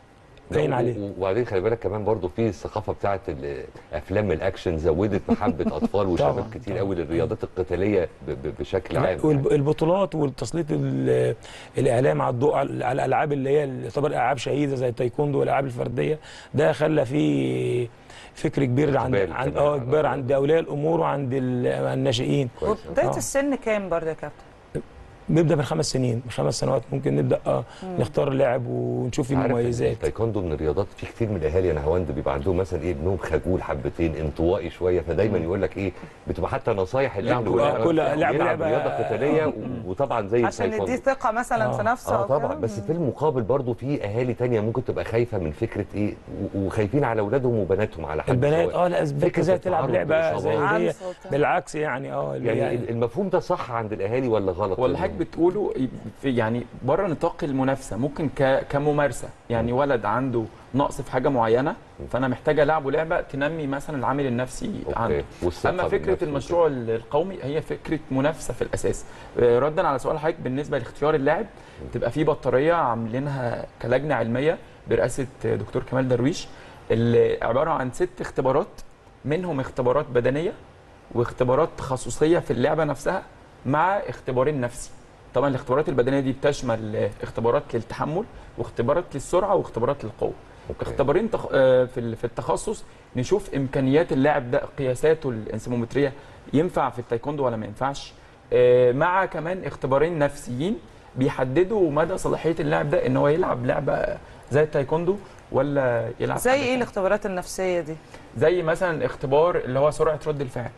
باين لا، و- عليه و- وبعدين خلي بالك كمان برضو في الثقافه بتاعت ال- افلام الاكشن زودت محبه اطفال وشباب طبعاً، كتير قوي للرياضات القتاليه ب- ب- بشكل لا، عام يعني. والبطولات والتسليط ال- الاعلام على الضوء على على الالعاب اللي هي اللي تعتبر العاب شهيده زي التايكوندو والالعاب الفرديه ده خلى فيه فكر كبير عند إقبال عند كمان اه على كبير عند اولياء الامور وعند ال- الناشئين بدايه آه. السن كام برضه يا كابتن بيبدا من خمس سنين من خمس سنوات ممكن نبدا اه مم. نختار لاعب ونشوف فيه عارف مميزات التايكوندو من الرياضات في كتير من الاهالي يا نهاوند بيبقى عندهم مثلا ايه ابنهم خجول حبتين انطوائي شويه فدايما يقول لك ايه بتبقى حتى نصايح الاهل لعب- يقول آه، كل لعب- يلعب لعبة- رياضه قتاليه و- وطبعا زي عشان التايكوندو يديه ثقه مثلا في نفسه اه أو كده. طبعا بس في المقابل برضو في اهالي تانية ممكن تبقى خايفه من فكره ايه و- وخايفين على اولادهم وبناتهم على حد البنات سواء. اه لا فكرة ازاي تلعب التعرض لعبه زي للإصابات. دي بالعكس يعني اه اللي يعني ال- المفهوم ده صح عند الاهالي ولا غلط ولا حضرتك بتقوله في يعني بره نطاق المنافسه ممكن ك- كممارسه يعني ولد عنده نقص في حاجه معينه فانا محتاج العبه لعبه تنمي مثلا العامل النفسي عنده والثقة اما فكره بالنفس المشروع القومي هي فكره منافسه في الاساس آه، ردا على سؤال حضرتك بالنسبه لاختيار اللاعب تبقى في بطاريه عاملينها كلجنه علميه برئاسه دكتور كمال درويش اللي عباره عن ست اختبارات منهم اختبارات بدنيه واختبارات تخصصيه في اللعبه نفسها مع اختبارين نفسي طبعا الاختبارات البدنيه دي بتشمل آه، اختبارات للتحمل واختبارات للسرعه واختبارات للقوه اختبارين تخ... آه، في ال- في التخصص نشوف امكانيات اللاعب ده قياساته الانسيمومتريه ينفع في التايكوندو ولا ما ينفعش آه، مع كمان اختبارين نفسيين بيحددوا مدى صلاحيه اللاعب ده ان هو يلعب لعبه زي التايكوندو ولا يلعب زي حاجة ايه الاختبارات النفسيه دي زي مثلا اختبار اللي هو سرعه رد الفعل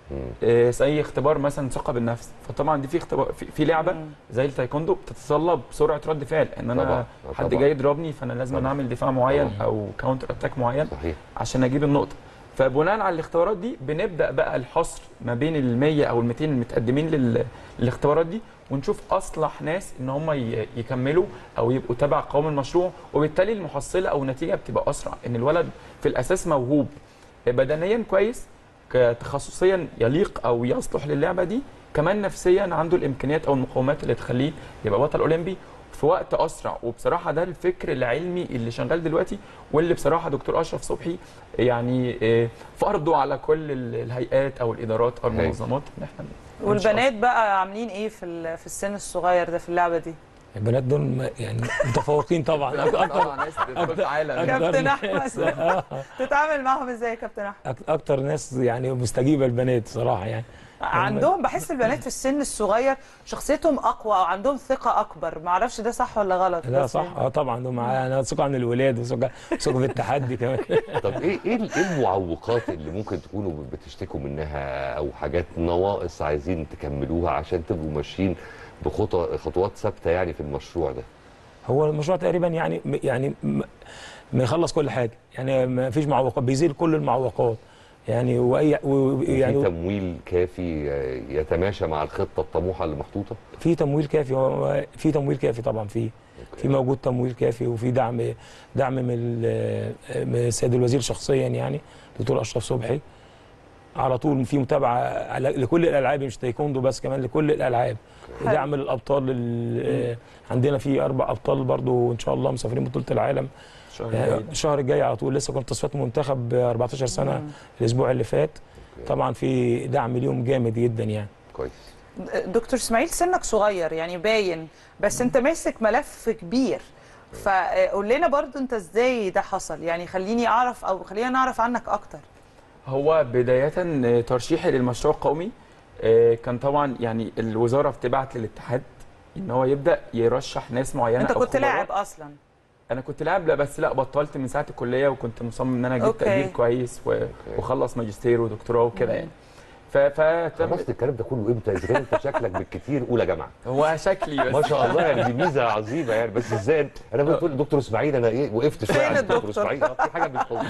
آه، زي اختبار مثلا ثقه بالنفس فطبعا دي في اختبار في, في لعبه زي التايكوندو بتتطلب سرعه رد فعل ان انا طبعاً، حد طبعاً. جاي يضربني فانا لازم طبعاً. اعمل دفاع معين طبعاً. او كاونتر اتاك معين صحيح عشان اجيب النقطه فبناء على الاختبارات دي بنبدا بقى الحصر ما بين ال 100 او ال 200 المتقدمين لل- للاختبارات دي ونشوف اصلح ناس ان هم ي- يكملوا او يبقوا تبع قوام المشروع وبالتالي المحصله او النتيجه بتبقى اسرع ان الولد في الاساس موهوب بدنيا كويس ك- تخصصيا يليق او يصلح للعبه دي كمان نفسيا عنده الامكانيات او المقومات اللي تخليه يبقى بطل اولمبي في وقت اسرع وبصراحه ده الفكر العلمي اللي شغال دلوقتي واللي بصراحه دكتور اشرف صبحي يعني آه، فرضه على كل ال- الهيئات او الادارات او هايل. المنظمات ان احنا والبنات بقى عاملين ايه في ال- في السن الصغير ده في اللعبه دي البنات دول م- يعني متفوقين طبعا اكتر اكتر كابتن ناس- احمد آه. تتعامل معاهم ازاي يا كابتن احمد أك- اكتر ناس يعني مستجيبه البنات صراحه يعني عندهم بحس البنات في السن الصغير شخصيتهم اقوى او عندهم ثقه اكبر ما اعرفش ده صح ولا غلط لا بس صح اه طبعا دول معايا انا ثقه عن الولاد وثقه ثقه في التحدي كمان طب ايه ايه ال- ايه المعوقات اللي ممكن تكونوا بتشتكوا منها او حاجات نواقص عايزين تكملوها عشان تبقوا ماشيين بخطى خطوات ثابته يعني في المشروع ده هو المشروع تقريبا يعني يعني م- بيخلص كل حاجه يعني ما فيش معوقات بيزيل كل المعوقات يعني واي و- يعني يعني تمويل كافي آه، يتماشى مع الخطه الطموحه اللي محطوطه في تمويل كافي هو في تمويل كافي طبعا في في موجود تمويل كافي وفي دعم دعم من ال- من السيد الوزير شخصيا يعني دكتور اشرف صبحي على طول في متابعه على- لكل الالعاب مش تايكوندو بس كمان لكل الالعاب حلو. دعم للابطال ال- عندنا في اربع ابطال برضو ان شاء الله مسافرين بطوله العالم الشهر يعني الجاي. الشهر الجاي على طول لسه كنت تصفيات منتخب 14 سنه الاسبوع اللي فات طبعا في دعم ليهم جامد جدا يعني كويس دكتور اسماعيل سنك صغير يعني باين بس انت ماسك ملف كبير فقول لنا برضو انت ازاي ده حصل يعني خليني اعرف او خلينا نعرف عنك اكتر هو بداية آه، ترشيحي للمشروع القومي آه، كان طبعا يعني الوزارة بتبعت للاتحاد ان هو يبدا يرشح ناس معينه انت أو كنت خبراء. لاعب اصلا انا كنت لاعب لا بس لا بطلت من ساعه الكليه وكنت مصمم ان انا اجيب أوكي. تقدير كويس و- واخلص ماجستير ودكتوراه وكده يعني ف فتم خلصت الكلام ده كله امتى؟ اذا كان انت شكلك بالكتير اولى جامعه هو شكلي بس ما شاء الله يعني دي ميزه عظيمه يعني بس ازاي انا كنت بقول دكتور اسماعيل انا ايه وقفت شويه فين عند دكتور الدكتور؟ اسماعيل اه في حاجه مش مظبوطه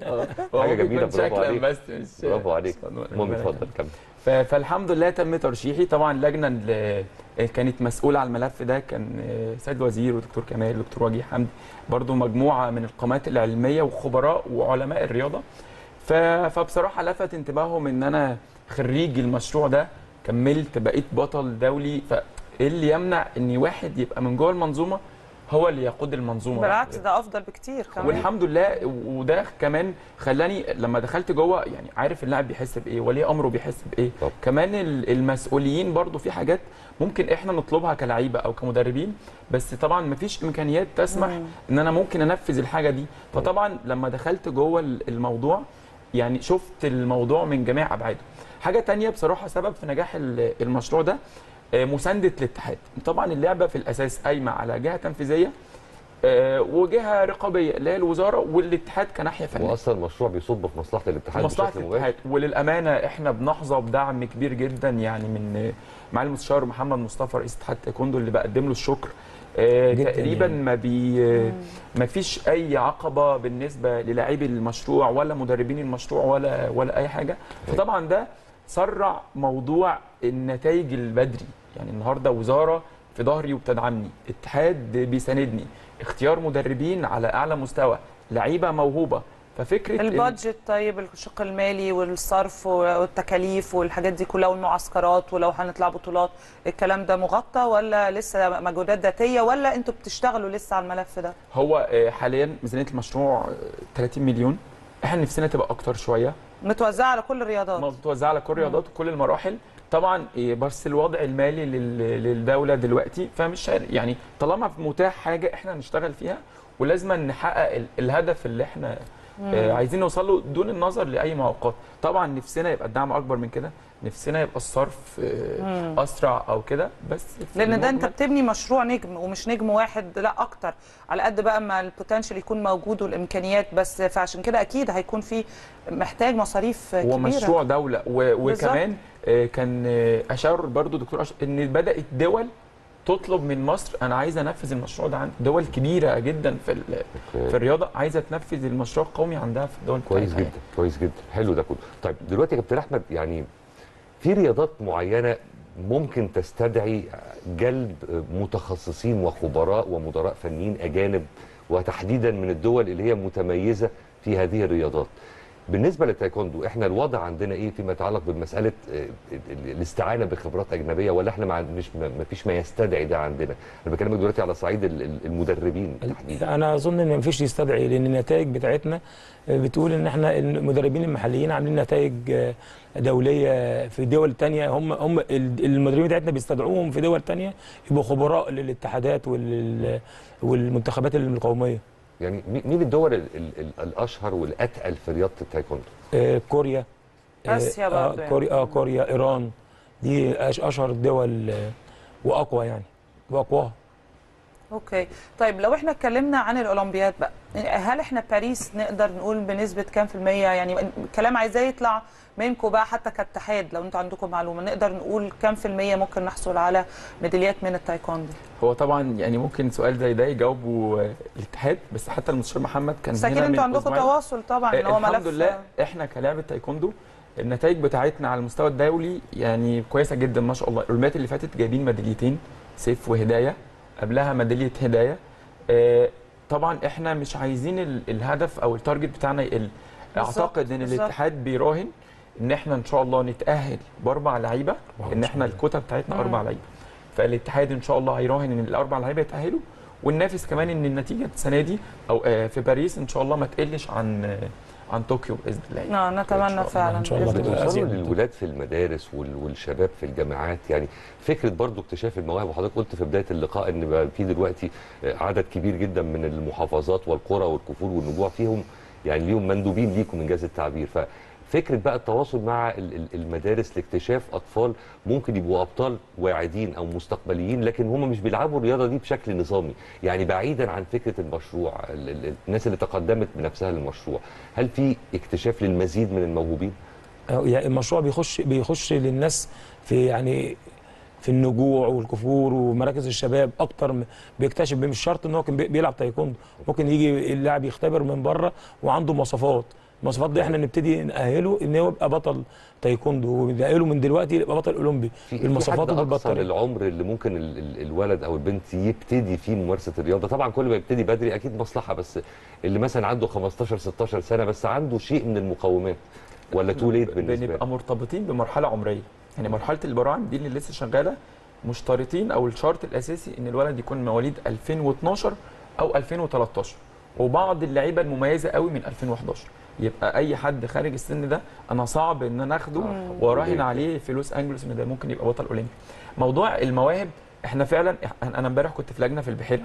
هو حاجه ممكن جميله يكون برافو شكلاً عليك بس مش برافو عليك ربنا المهم اتفضل يكرمك. كمل ف- فالحمد لله تم ترشيحي طبعا اللجنه اللي كانت مسؤوله على الملف ده كان آه، سيد الوزير ودكتور كمال ودكتور وجيه حمدي برضو مجموعه من القامات العلميه وخبراء وعلماء الرياضه ف- فبصراحه لفت انتباههم ان انا خريج المشروع ده كملت بقيت بطل دولي فايه اللي يمنع ان واحد يبقى من جوه المنظومه هو اللي يقود المنظومه بالعكس ده افضل بكتير كمان والحمد لله وده كمان خلاني لما دخلت جوه يعني عارف اللاعب بيحس بايه ولي امره بيحس بايه طب. كمان ال- المسؤولين برضو في حاجات ممكن احنا نطلبها كلعيبه او كمدربين بس طبعا مفيش امكانيات تسمح مم. ان انا ممكن انفذ الحاجه دي فطبعا لما دخلت جوه ال- الموضوع يعني شفت الموضوع من جميع ابعاده حاجه تانية بصراحه سبب في نجاح ال- المشروع ده آه، مسانده الاتحاد طبعا اللعبه في الاساس قايمه على جهه تنفيذيه آه، وجهه رقابيه اللي هي الوزاره والاتحاد كناحيه فنيه واصلا المشروع بيصب في مصلحه الاتحاد مصلحه بشكل مباشر الاتحاد وللامانه احنا بنحظى بدعم كبير جدا يعني من معالي المستشار محمد مصطفى رئيس اتحاد تايكوندو اللي بقدم له الشكر آه، جداً تقريبا يعني. ما بي ما فيش اي عقبه بالنسبه للاعبي المشروع ولا مدربين المشروع ولا ولا اي حاجه فطبعا ده سرع موضوع النتائج البدري يعني النهارده وزاره في ظهري وبتدعمني اتحاد بيساندني اختيار مدربين على اعلى مستوى لعيبه موهوبه ففكره ال- البادجت طيب الشق المالي والصرف والتكاليف والحاجات دي كلها والمعسكرات ولو هنطلع بطولات الكلام ده مغطى ولا لسه مجهودات ذاتيه ولا انتوا بتشتغلوا لسه على الملف ده؟ هو آه، حاليا ميزانيه المشروع آه، 30 مليون احنا نفسنا تبقى اكتر شويه متوزعه على كل الرياضات متوزعه على كل الرياضات وكل المراحل طبعا إيه، بس الوضع المالي لل- للدوله دلوقتي فمش عارف- يعني طالما متاح حاجه احنا نشتغل فيها ولازم نحقق ال- الهدف اللي احنا آه، عايزين نوصل له دون النظر لاي معوقات طبعا نفسنا يبقى الدعم اكبر من كده نفسنا يبقى الصرف آه، اسرع او كده بس في لان ده انت المجمل بتبني مشروع نجم ومش نجم واحد لا اكتر على قد بقى ما البوتنشال يكون موجود والامكانيات بس فعشان كده اكيد هيكون في محتاج مصاريف كبيره هو مشروع دوله و- بالظبط. وكمان آه، كان آه، اشار برضو دكتور أشرف ان بدات دول تطلب من مصر انا عايز انفذ المشروع ده عند دول كبيره جدا في ال- أوكي. في الرياضه عايزه تنفذ المشروع القومي عندها في الدول كويس بتاعتها جدا كويس جدا حلو ده كله طيب دلوقتي يا كابتن احمد يعني في رياضات معينه ممكن تستدعي جلب متخصصين وخبراء ومدراء فنيين اجانب وتحديدا من الدول اللي هي متميزه في هذه الرياضات بالنسبه للتايكوندو احنا الوضع عندنا ايه فيما يتعلق بمساله آه، ال- الاستعانه بخبرات اجنبيه ولا احنا مع مش ما فيش ما يستدعي ده عندنا انا بكلمك دلوقتي على صعيد ال- ال- المدربين تحديدا انا اظن ان مفيش يستدعي لان النتائج بتاعتنا بتقول ان احنا المدربين المحليين عاملين نتائج دوليه في دول تانية هم هم المدربين بتاعتنا بيستدعوهم في دول تانية يبقوا خبراء للاتحادات وال- والمنتخبات القوميه يعني مي- مين الدول ال ال ال الاشهر والاتقل في رياضه التايكوندو آه، كوريا آه، آسيا آه، برضه يعني. كوريا اه كوريا ايران دي أش- اشهر الدول آه، واقوى يعني واقواها اوكي طيب لو احنا اتكلمنا عن الاولمبياد بقى هل احنا باريس نقدر نقول بنسبه كام في الميه يعني الكلام عايزاه يطلع منكم بقى حتى كاتحاد لو انتوا عندكم معلومه نقدر نقول كام في الميه ممكن نحصل على ميداليات من التايكوندو هو طبعا يعني ممكن سؤال زي ده يجاوبه الاتحاد بس حتى المستشار محمد كان بس هنا اكيد من انتوا عندكم أسبوعين. تواصل طبعا ان هو الحمد ملف لله احنا كلاعب تايكوندو النتائج بتاعتنا على المستوى الدولي يعني كويسه جدا ما شاء الله الاولمبيات اللي فاتت جايبين ميداليتين سيف وهدايه قبلها ميداليه هدايه آه، طبعا احنا مش عايزين ال- الهدف او التارجت بتاعنا يقل بالظبط، اعتقد ان بالظبط. الاتحاد بيراهن ان احنا ان شاء الله نتاهل باربع لعيبه ان احنا الكوتا بتاعتنا مم. اربع لعيبه فالاتحاد ان شاء الله هيراهن ان الاربع لعيبه يتاهلوا وننافس كمان ان النتيجه السنه دي او آه، في باريس ان شاء الله ما تقلش عن آه، عن طوكيو باذن الله اه نتمنى فعلا بإذن الله. بتوصلوا للولاد في المدارس وال- والشباب في الجامعات يعني فكره برضو اكتشاف المواهب وحضرتك قلت في بدايه اللقاء ان بقى في دلوقتي عدد كبير جدا من المحافظات والقرى والكفور والنجوع فيهم يعني ليهم مندوبين ليكم انجاز التعبير ففكره بقى التواصل مع ال- ال- المدارس لاكتشاف اطفال ممكن يبقوا ابطال واعدين او مستقبليين لكن هم مش بيلعبوا الرياضه دي بشكل نظامي يعني بعيدا عن فكره المشروع ال- ال- الناس اللي تقدمت بنفسها للمشروع هل في اكتشاف للمزيد من الموهوبين يعني المشروع بيخش بيخش للناس في يعني في النجوع والكفور ومراكز الشباب اكتر م- بيكتشف مش شرط ان هو كان بي- بيلعب تايكوندو ممكن يجي اللاعب يختبر من بره وعنده مواصفات المواصفات دي احنا نبتدي نأهله ان هو يبقى بطل تايكوندو ونأهله من دلوقتي يبقى بطل اولمبي في المواصفات في حد اقصى والبطاريه للعمر اللي ممكن ال ال الولد او البنت يبتدي فيه ممارسه الرياضه طبعا كل ما يبتدي بدري اكيد مصلحه بس اللي مثلا عنده 15 16 سنه بس عنده شيء من المقومات ولا تو ليت بالنسبه بنبقى له مرتبطين بمرحله عمريه يعني مرحله البراعم دي اللي لسه شغاله مشترطين او الشرط الاساسي ان الولد يكون مواليد 2012 او 2013 وبعض اللعيبه المميزه قوي من 2011 يبقى اي حد خارج السن ده انا صعب ان انا اخده مم. واراهن عليه في لوس انجلوس ان ده ممكن يبقى بطل اولمبي موضوع المواهب احنا فعلا إح- انا امبارح كنت في لجنه في البحيره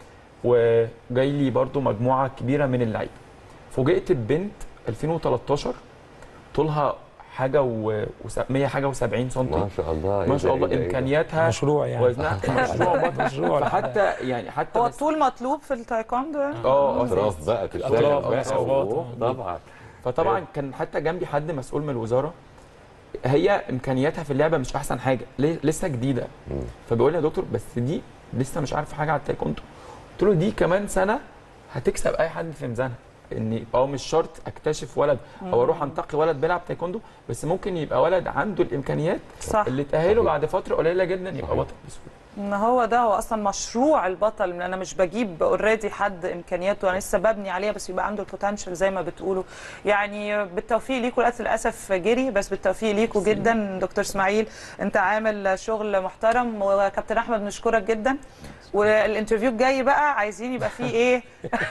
وجاي لي برضو مجموعه كبيره من اللعيبه فوجئت ببنت 2013 طولها حاجه و 100 حاجه و70 سم ما شاء الله إيه ما ده، شاء إيه الله ده، إيه ده؟ امكانياتها مشروع يعني. وزنها مشروع بطل مشروع. فحتى يعني حتى هو بس- الطول مطلوب في التايكوندو يعني؟ اه اطراف بقى تشتغل أطراف بقى بقى، أوه، أطراف. طبعا فطبعا كان حتى جنبي حد مسؤول من الوزاره هي امكانياتها في اللعبه مش احسن حاجه ليه- لسه جديده فبيقول لي يا دكتور بس دي لسه مش عارفه حاجه على التايكوندو قلت له دي كمان سنه هتكسب اي حد في ميزانها ان اه مش شرط اكتشف ولد او اروح انتقي ولد بيلعب تايكوندو بس ممكن يبقى ولد عنده الامكانيات صح. اللي تاهله بعد فتره قليله جدا يبقى بطل بسهوله ان هو ده هو اصلا مشروع البطل ان انا مش بجيب اوريدي حد امكانياته انا لسه ببني عليها بس يبقى عنده البوتنشال زي ما بتقولوا يعني بالتوفيق ليكم الوقت للاسف جري بس بالتوفيق ليكم جدا دكتور اسماعيل انت عامل شغل محترم وكابتن احمد بنشكرك جدا والانترفيو الجاي بقى عايزين يبقى فيه ايه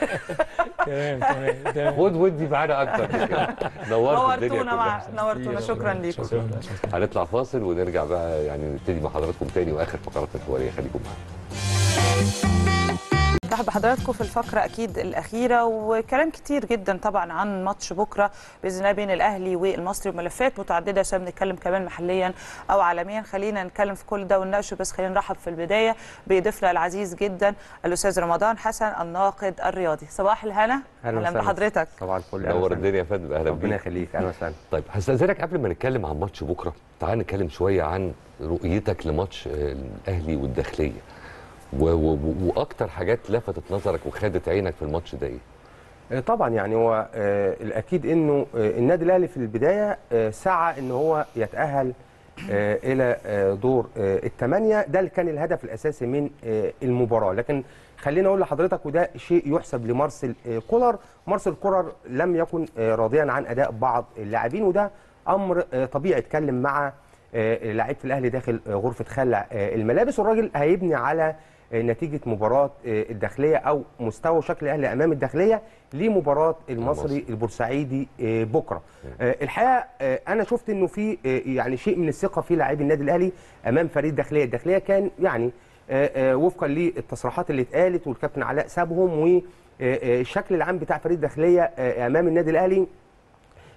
تمام تمام تمام خد ودي معانا اكتر من كده نورت الدنيا نورتونا مع كلها نورتونا شكرا ليكم هنطلع فاصل ونرجع بقى يعني نبتدي مع حضراتكم تاني واخر فقرات الحواريه خليكم معانا مرحبا بحضراتكم في الفقرة أكيد الأخيرة وكلام كتير جدا طبعا عن ماتش بكرة بإذن الله بين الأهلي والمصري وملفات متعددة عشان بنتكلم كمان محليا أو عالميا خلينا نتكلم في كل ده ونناقشه بس خلينا نرحب في البداية بضيفنا العزيز جدا الأستاذ رمضان حسن الناقد الرياضي صباح الهنا أهلا بحضرتك طبعا الفل نور الدنيا يا فندم اهلا بيك ربنا يخليك اهلا وسهلا طيب هستاذنك قبل ما نتكلم عن ماتش بكره تعال نتكلم شويه عن رؤيتك لماتش آه، الاهلي والداخليه و و و واكتر حاجات لفتت نظرك وخدت عينك في الماتش ده ايه؟ آه، طبعا يعني هو آه، الاكيد انه آه، النادي الاهلي في البدايه آه، سعى ان هو يتاهل آه، الى آه، دور آه، الثمانيه ده اللي كان الهدف الاساسي من آه، المباراه لكن خليني اقول لحضرتك وده شيء يحسب لمارسيل آه، كولر مارسيل كولر لم يكن آه، راضيا عن اداء بعض اللاعبين وده امر آه، طبيعي اتكلم مع آه، لعيبه الاهلي داخل آه، غرفه خلع آه، الملابس والراجل هيبني على آه، نتيجه مباراه آه، الداخليه او مستوى شكل الاهلي امام الداخليه لمباراه المصري البورسعيدي آه، بكره آه، الحقيقه آه، انا شفت انه في آه، يعني شيء من الثقه في لاعبي النادي الاهلي امام فريق الداخليه الداخليه كان يعني آه، آه، وفقا للتصريحات اللي اتقالت والكابتن علاء سابهم والشكل العام بتاع فريق الداخليه آه، امام النادي الاهلي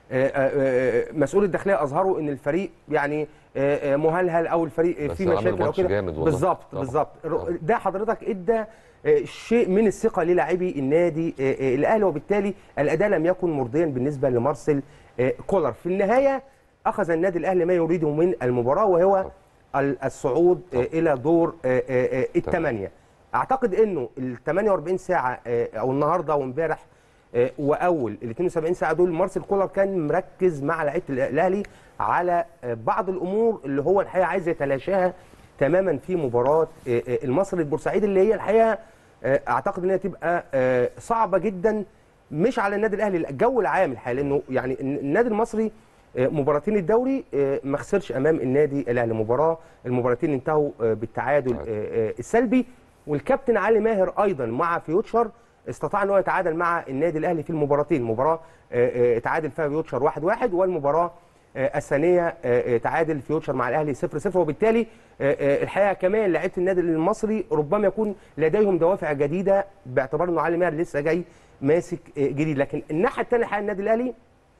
آه، آه، مسؤول الداخليه اظهروا ان الفريق يعني آه، آه، مهلهل او الفريق بس فيه عملوا مشاكل او ماتش كده جامد والله. بالظبط طبعا. بالظبط ده حضرتك ادى آه، شيء من الثقه للاعبي النادي آه، آه، الاهلي وبالتالي الاداء لم يكن مرضيا بالنسبه لمارسيل آه، كولر في النهايه اخذ النادي الاهلي ما يريده من المباراه وهو ال- الصعود آه، الى دور آه، آه، آه، الثمانيه اعتقد انه ال 48 ساعه آه، او النهارده وامبارح آه، واول ال 72 ساعه دول مارسيل كولر كان مركز مع لعيبه الاهلي على آه، بعض الامور اللي هو الحقيقه عايز يتلاشاها تماما في مباراه آه، آه، المصري البورسعيدي اللي هي الحقيقه آه، اعتقد ان هي تبقى آه، صعبه جدا مش على النادي الاهلي لا، الجو العام الحقيقه لانه يعني النادي المصري آه، مباراتين الدوري آه، ما خسرش امام النادي الاهلي مباراه المباراتين انتهوا آه، بالتعادل آه، آه، السلبي والكابتن علي ماهر ايضا مع فيوتشر استطاع ان هو يتعادل مع النادي الاهلي في المباراتين مباراه آه، آه، تعادل فيها فيوتشر 1-1 والمباراه آه، الثانيه آه، آه، تعادل فيوتشر مع الاهلي 0-0 وبالتالي آه، آه، الحقيقه كمان لعيبه النادي المصري ربما يكون لديهم دوافع جديده باعتبار انه علي ماهر لسه جاي ماسك آه، جديد لكن الناحيه الثانيه الحقيقه النادي الاهلي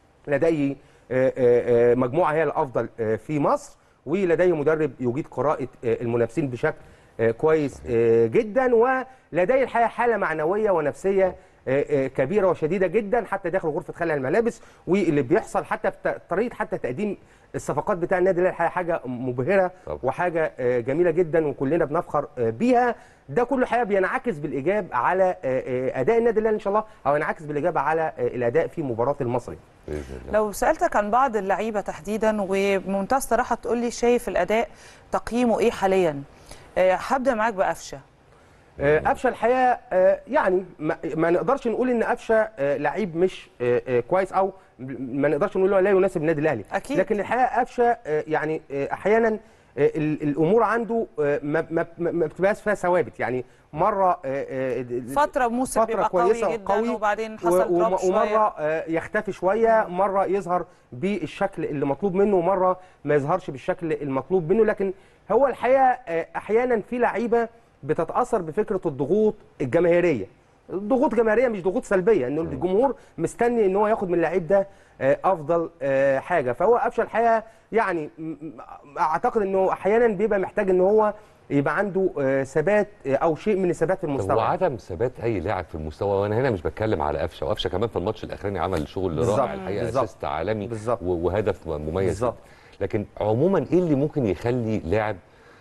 لديه آه، آه، آه، مجموعه هي الافضل آه، في مصر ولديه مدرب يجيد قراءه آه، المنافسين بشكل آه، كويس آه، جدا ولديه الحقيقه حاله معنويه ونفسيه آه، آه، كبيره وشديده جدا حتى داخل غرفه خلع الملابس واللي بيحصل حتى في ت- طريقه حتى تقديم الصفقات بتاع النادي الاهلي الحقيقه حاجه مبهره وحاجه آه، جميله جدا وكلنا بنفخر آه، بيها ده كله الحقيقه بينعكس بالايجاب على آه، آه، اداء النادي الاهلي ان شاء الله او ينعكس بالايجاب على آه، الاداء في مباراه المصري لو سالتك عن بعض اللعيبه تحديدا وبمنتهى الصراحه تقول لي شايف الاداء تقييمه ايه حاليا آه، هبدا معاك بقفشه آه، قفشه الحقيقه آه، يعني ما, ما نقدرش نقول ان قفشه آه، لعيب مش آه، آه، كويس او ما نقدرش نقول إنه لا يناسب النادي الاهلي أكيد. لكن الحقيقه قفشه آه، يعني آه، احيانا آه، ال- الامور عنده آه، ما ما ما ما بتبقاش فيها ثوابت يعني مره آه، آه، فتره موسم فترة بيبقى كويسة قوي جدا وقوي وبعدين و- حصل وم- دروب شويه ومره آه، يختفي شويه مره يظهر بالشكل اللي مطلوب منه ومره ما يظهرش بالشكل المطلوب منه لكن هو الحقيقه آه، احيانا في لعيبه بتتاثر بفكره الضغوط الجماهيريه ضغوط جماهيريه مش ضغوط سلبيه انه الجمهور مستني ان هو ياخد من اللعيب ده آه، افضل آه، حاجه فهو قفشه الحقيقه يعني م- م- اعتقد انه احيانا بيبقى محتاج ان هو يبقى عنده آه، ثبات آه، او شيء من الثبات في طب المستوى وعدم ثبات اي لاعب في المستوى وانا هنا مش بتكلم على قفشه وقفشه كمان في الماتش الاخراني عمل شغل بالظبط، رائع الحقيقه بالظبط. اسيست عالمي و- وهدف مميز بالظبط. جداً. لكن عموما ايه اللي ممكن يخلي لاعب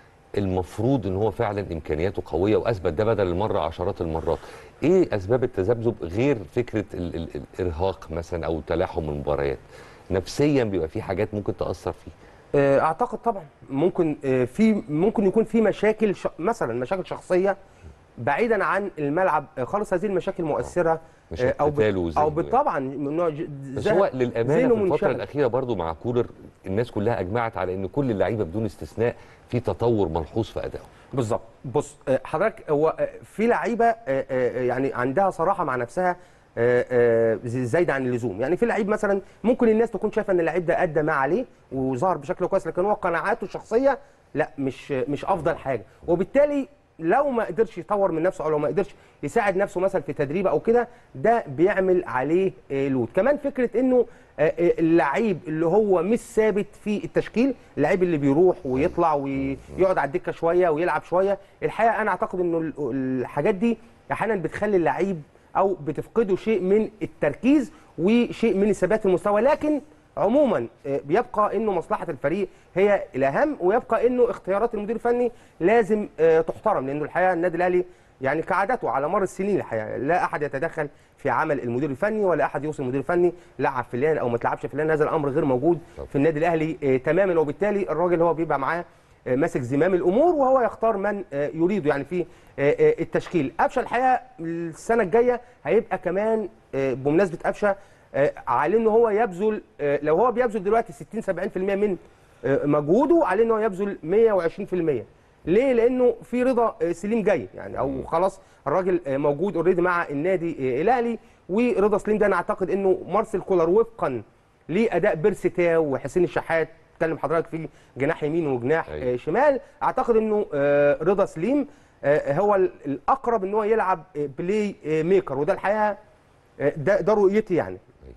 المفروض ان هو فعلا امكانياته قويه واثبت ده بدل المره عشرات المرات ايه اسباب التذبذب غير فكره ال ال الارهاق مثلا او تلاحم المباريات نفسيا بيبقى في حاجات ممكن تاثر فيه آه، اعتقد طبعا ممكن آه، في ممكن يكون في مشاكل ش... مثلا مشاكل شخصيه بعيدا عن الملعب آه، خالص هذه المشاكل مؤثره مش آه، او اقتتال او وذهن بت- طبعا من نوع ج- بس ذهن- هو للامانه ذهنه في الفتره منشغل. الاخيره برضو مع كولر الناس كلها اجمعت على ان كل اللعيبه بدون استثناء في تطور ملحوظ في ادائهم بالظبط بص آه، حضرتك هو آه، في لعيبه آه، آه، يعني عندها صراحه مع نفسها آه، آه، زي- زايده عن اللزوم يعني في لعيب مثلا ممكن الناس تكون شايفه ان اللعيب ده ادى ما عليه وظهر بشكل كويس لكن هو قناعاته الشخصيه لا مش مش افضل حاجه وبالتالي لو ما قدرش يطور من نفسه او لو ما قدرش يساعد نفسه مثلا في تدريب او كده ده بيعمل عليه آه، لود كمان فكره انه آه، آه، اللعيب اللي هو مش ثابت في التشكيل اللعيب اللي بيروح ويطلع ويقعد على الدكه شويه ويلعب شويه الحقيقه انا اعتقد انه ال- الحاجات دي احيانا بتخلي اللعيب او بتفقده شيء من التركيز وشيء من الثبات في المستوى لكن عموما آه، بيبقى انه مصلحه الفريق هي الاهم ويبقى انه اختيارات المدير الفني لازم آه، تحترم لانه الحقيقه النادي الاهلي يعني كعادته على مر السنين الحقيقه لا احد يتدخل في عمل المدير الفني ولا احد يوصي المدير الفني لعب فلان او ما تلعبش فلان هذا الامر غير موجود في النادي الاهلي آه، تماما وبالتالي الراجل هو بيبقى معاه آه، ماسك زمام الامور وهو يختار من آه، يريده يعني في آه، آه، التشكيل قفشه الحقيقه السنه الجايه هيبقى كمان آه، بمناسبه قفشه آه، عليه ان هو يبذل آه، لو هو بيبذل دلوقتي 60 70% من آه، مجهوده عليه ان هو يبذل 120% ليه؟ لانه في رضا آه، سليم جاي يعني او خلاص الراجل آه، موجود اوريدي مع النادي آه، الاهلي ورضا سليم ده انا اعتقد انه مارسيل كولر وفقا لاداء بيرسيتاو وحسين الشحات اتكلم حضرتك في جناح يمين وجناح آه، شمال اعتقد انه آه، رضا سليم آه، هو ال- الاقرب ان هو يلعب آه، بلاي آه، ميكر وده الحقيقه آه، ده ده رؤيتي يعني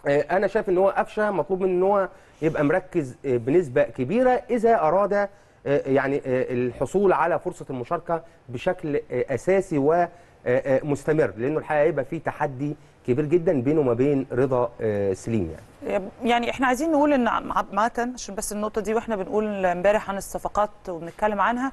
انا شايف ان هو قفشه مطلوب منه ان هو يبقى مركز بنسبه كبيره اذا اراد يعني الحصول على فرصه المشاركه بشكل اساسي ومستمر لانه الحقيقه هيبقى في تحدي كبير جدا بينه وما بين رضا سليم يعني يعني احنا عايزين نقول ان عامه عشان بس النقطه دي واحنا بنقول امبارح عن الصفقات وبنتكلم عنها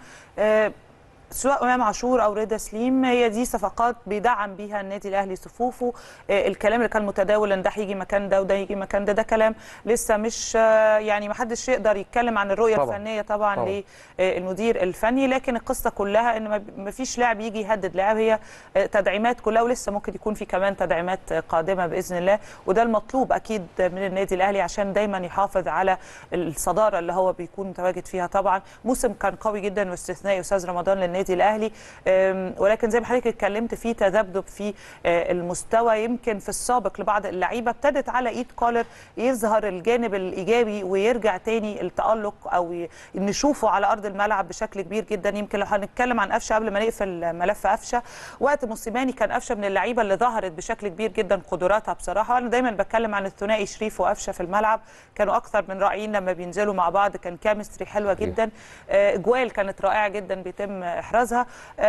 سواء امام عاشور او رضا سليم هي دي صفقات بيدعم بيها النادي الاهلي صفوفه الكلام اللي كان متداول ان ده هيجي مكان ده وده يجي مكان ده ده كلام لسه مش يعني ما حدش يقدر يتكلم عن الرؤيه طبعا. الفنيه طبعا, طبعا. للمدير الفني لكن القصه كلها ان ما فيش لاعب يجي يهدد لاعب هي تدعيمات كلها ولسه ممكن يكون في كمان تدعيمات قادمه باذن الله وده المطلوب اكيد من النادي الاهلي عشان دايما يحافظ على الصداره اللي هو بيكون متواجد فيها طبعا موسم كان قوي جدا واستثنائي استاذ رمضان للنادي النادي الاهلي ولكن زي ما حضرتك اتكلمت في تذبذب في المستوى يمكن في السابق لبعض اللعيبه ابتدت على ايد كولر يظهر الجانب الايجابي ويرجع تاني التالق او نشوفه على ارض الملعب بشكل كبير جدا يمكن لو هنتكلم عن قفشه قبل ما نقفل ملف قفشه وقت موسيماني كان قفشه من اللعيبه اللي ظهرت بشكل كبير جدا قدراتها بصراحه انا دايما بتكلم عن الثنائي شريف وقفشه في الملعب كانوا اكثر من رائعين لما بينزلوا مع بعض كان كيمستري حلوه جدا جوال كانت رائعه جدا بيتم احرازها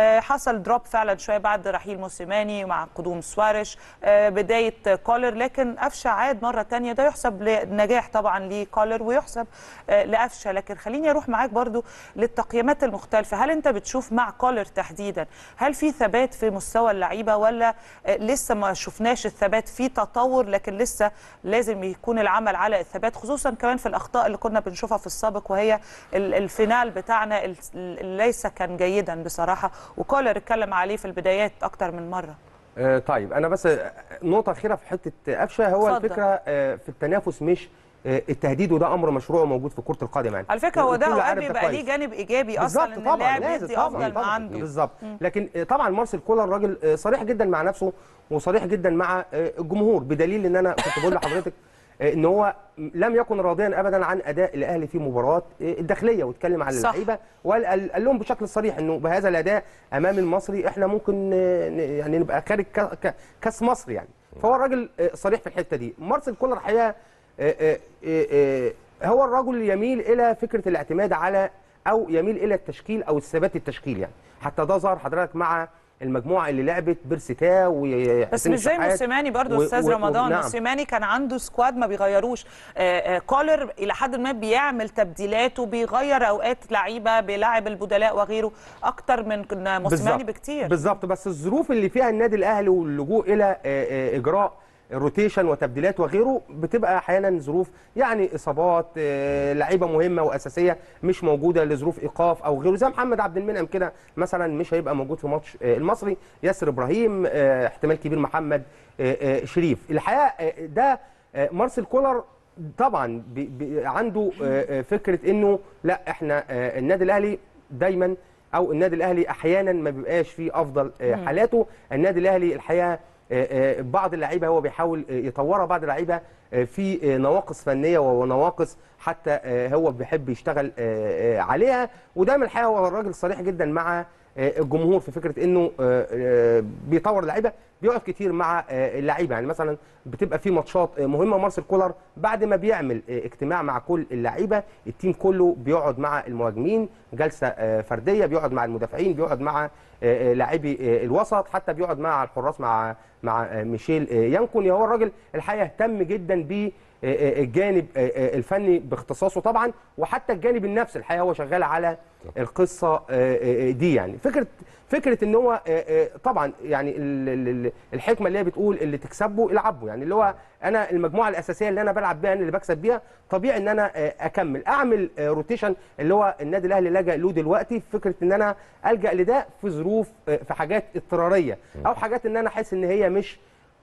حصل دروب فعلا شويه بعد رحيل موسيماني مع قدوم سواريش بدايه كولر لكن قفشه عاد مره ثانيه ده يحسب للنجاح طبعا لكولر ويحسب لقفشه لكن خليني اروح معاك برضو للتقييمات المختلفه هل انت بتشوف مع كولر تحديدا هل في ثبات في مستوى اللعيبه ولا لسه ما شفناش الثبات في تطور لكن لسه لازم يكون العمل على الثبات خصوصا كمان في الاخطاء اللي كنا بنشوفها في السابق وهي الفينال بتاعنا اللي ليس كان جيدا بصراحه وكولر اتكلم عليه في البدايات اكتر من مره آه طيب انا بس نقطه اخيره في حته قفشه هو فضل. الفكره آه في التنافس مش آه التهديد وده امر مشروع موجود في كره القدم يعني على فكره هو ده اوقات بيبقى ليه جانب ايجابي اصلا ان اللاعب يدي افضل ما عنده بالظبط لكن طبعا مارسيل كولر راجل صريح جدا مع نفسه وصريح جدا مع الجمهور بدليل ان انا كنت بقول لحضرتك ان هو لم يكن راضيا ابدا عن اداء الاهلي في مباراه الداخليه واتكلم على اللعيبه وقال لهم بشكل صريح انه بهذا الاداء امام المصري احنا ممكن يعني نبقى خارج كاس مصر يعني فهو الراجل صريح في الحته دي مارسيل كولر الحقيقه هو الرجل يميل الى فكره الاعتماد على او يميل الى التشكيل او الثبات التشكيل يعني حتى ده ظهر حضرتك مع المجموعه اللي لعبت بيرسيتا وحسين بس مش زي موسيماني برضو استاذ رمضان نعم. موسيماني كان عنده سكواد ما بيغيروش آآ آآ كولر الى حد ما بيعمل تبديلات وبيغير اوقات لعيبه بيلاعب البدلاء وغيره اكتر من موسيماني بكتير بالظبط بس الظروف اللي فيها النادي الاهلي واللجوء الى آآ اجراء روتيشن وتبديلات وغيره بتبقى احيانا ظروف يعني اصابات لعيبه مهمه واساسيه مش موجوده لظروف ايقاف او غيره زي محمد عبد المنعم كده مثلا مش هيبقى موجود في ماتش المصري ياسر ابراهيم احتمال كبير محمد شريف الحقيقه ده مارسيل كولر طبعا بي بي عنده فكره انه لا احنا النادي الاهلي دايما او النادي الاهلي احيانا ما بيبقاش في افضل حالاته النادي الاهلي الحقيقه بعض اللعيبه هو بيحاول يطورها بعض اللعيبه في نواقص فنيه ونواقص حتى هو بيحب يشتغل عليها وده من الحقيقه هو الراجل صريح جدا مع الجمهور في فكره انه بيطور لعيبه بيقعد كتير مع اللعيبه يعني مثلا بتبقى في ماتشات مهمه مارسيل كولر بعد ما بيعمل اجتماع مع كل اللعيبه التيم كله بيقعد مع المهاجمين جلسه فرديه بيقعد مع المدافعين بيقعد مع لاعبي الوسط حتى بيقعد مع الحراس مع مع ميشيل يانكون هو الراجل الحقيقه اهتم جدا ب الجانب الفني باختصاصه طبعا وحتى الجانب النفسي الحقيقه هو شغال على القصه دي يعني فكره فكره ان هو طبعا يعني الحكمه اللي هي بتقول اللي تكسبه العبه يعني اللي هو انا المجموعه الاساسيه اللي انا بلعب بيها اللي بكسب بيها طبيعي ان انا اكمل اعمل روتيشن اللي هو النادي الاهلي لجا له دلوقتي فكره ان انا الجا لده في ظروف في حاجات اضطراريه او حاجات ان انا احس ان هي مش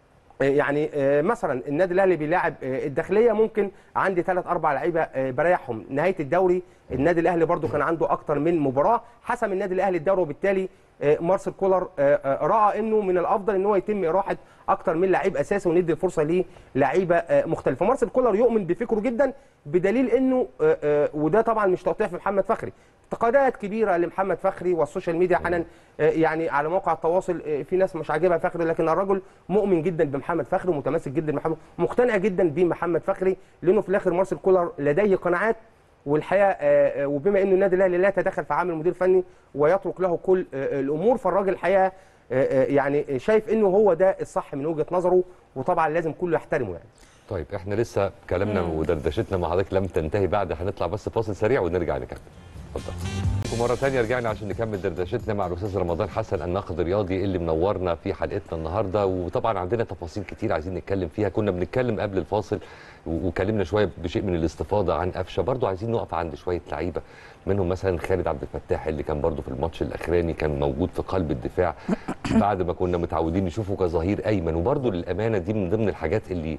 يعني مثلا النادي الاهلي بيلاعب الداخليه ممكن عندي ثلاث اربع لعيبه بريحهم نهايه الدوري النادي الاهلي برده كان عنده اكتر من مباراه حسم النادي الاهلي الدوري وبالتالي آه، مارسيل كولر آه، آه، راى انه من الافضل ان هو يتم اراحه اكتر من لعيب اساسي وندي الفرصه للعيبه آه، مختلفه مارسيل كولر يؤمن بفكره جدا بدليل انه آه، آه، وده طبعا مش تقطيع في محمد فخري انتقادات كبيره لمحمد فخري والسوشيال ميديا حنان آه، يعني على مواقع التواصل آه، في ناس مش عاجبها فخري لكن الرجل مؤمن جدا بمحمد فخري ومتمسك جدا بمحمد مقتنع جدا بمحمد فخري لانه في الاخر مارسيل كولر لديه قناعات والحقيقه آه، آه، وبما انه النادي الاهلي لا يتدخل في عمل المدير الفني ويترك له كل آه، الامور فالراجل الحقيقه آه، آه، يعني شايف انه هو ده الصح من وجهه نظره وطبعا لازم كله يحترمه يعني طيب احنا لسه كلامنا مم. ودردشتنا مع حضرتك لم تنتهي بعد هنطلع بس فاصل سريع ونرجع نكمل اتفضل ومره ثانيه رجعنا عشان نكمل دردشتنا مع الاستاذ رمضان حسن الناقد الرياضي اللي منورنا في حلقتنا النهارده وطبعا عندنا تفاصيل كتير عايزين نتكلم فيها كنا بنتكلم قبل الفاصل و- وكلمنا شويه بشيء من الاستفاضه عن قفشه برضو عايزين نقف عند شويه لعيبه منهم مثلا خالد عبد الفتاح اللي كان برضو في الماتش الاخراني كان موجود في قلب الدفاع بعد ما كنا متعودين نشوفه كظهير ايمن وبرضو للامانه دي من ضمن الحاجات اللي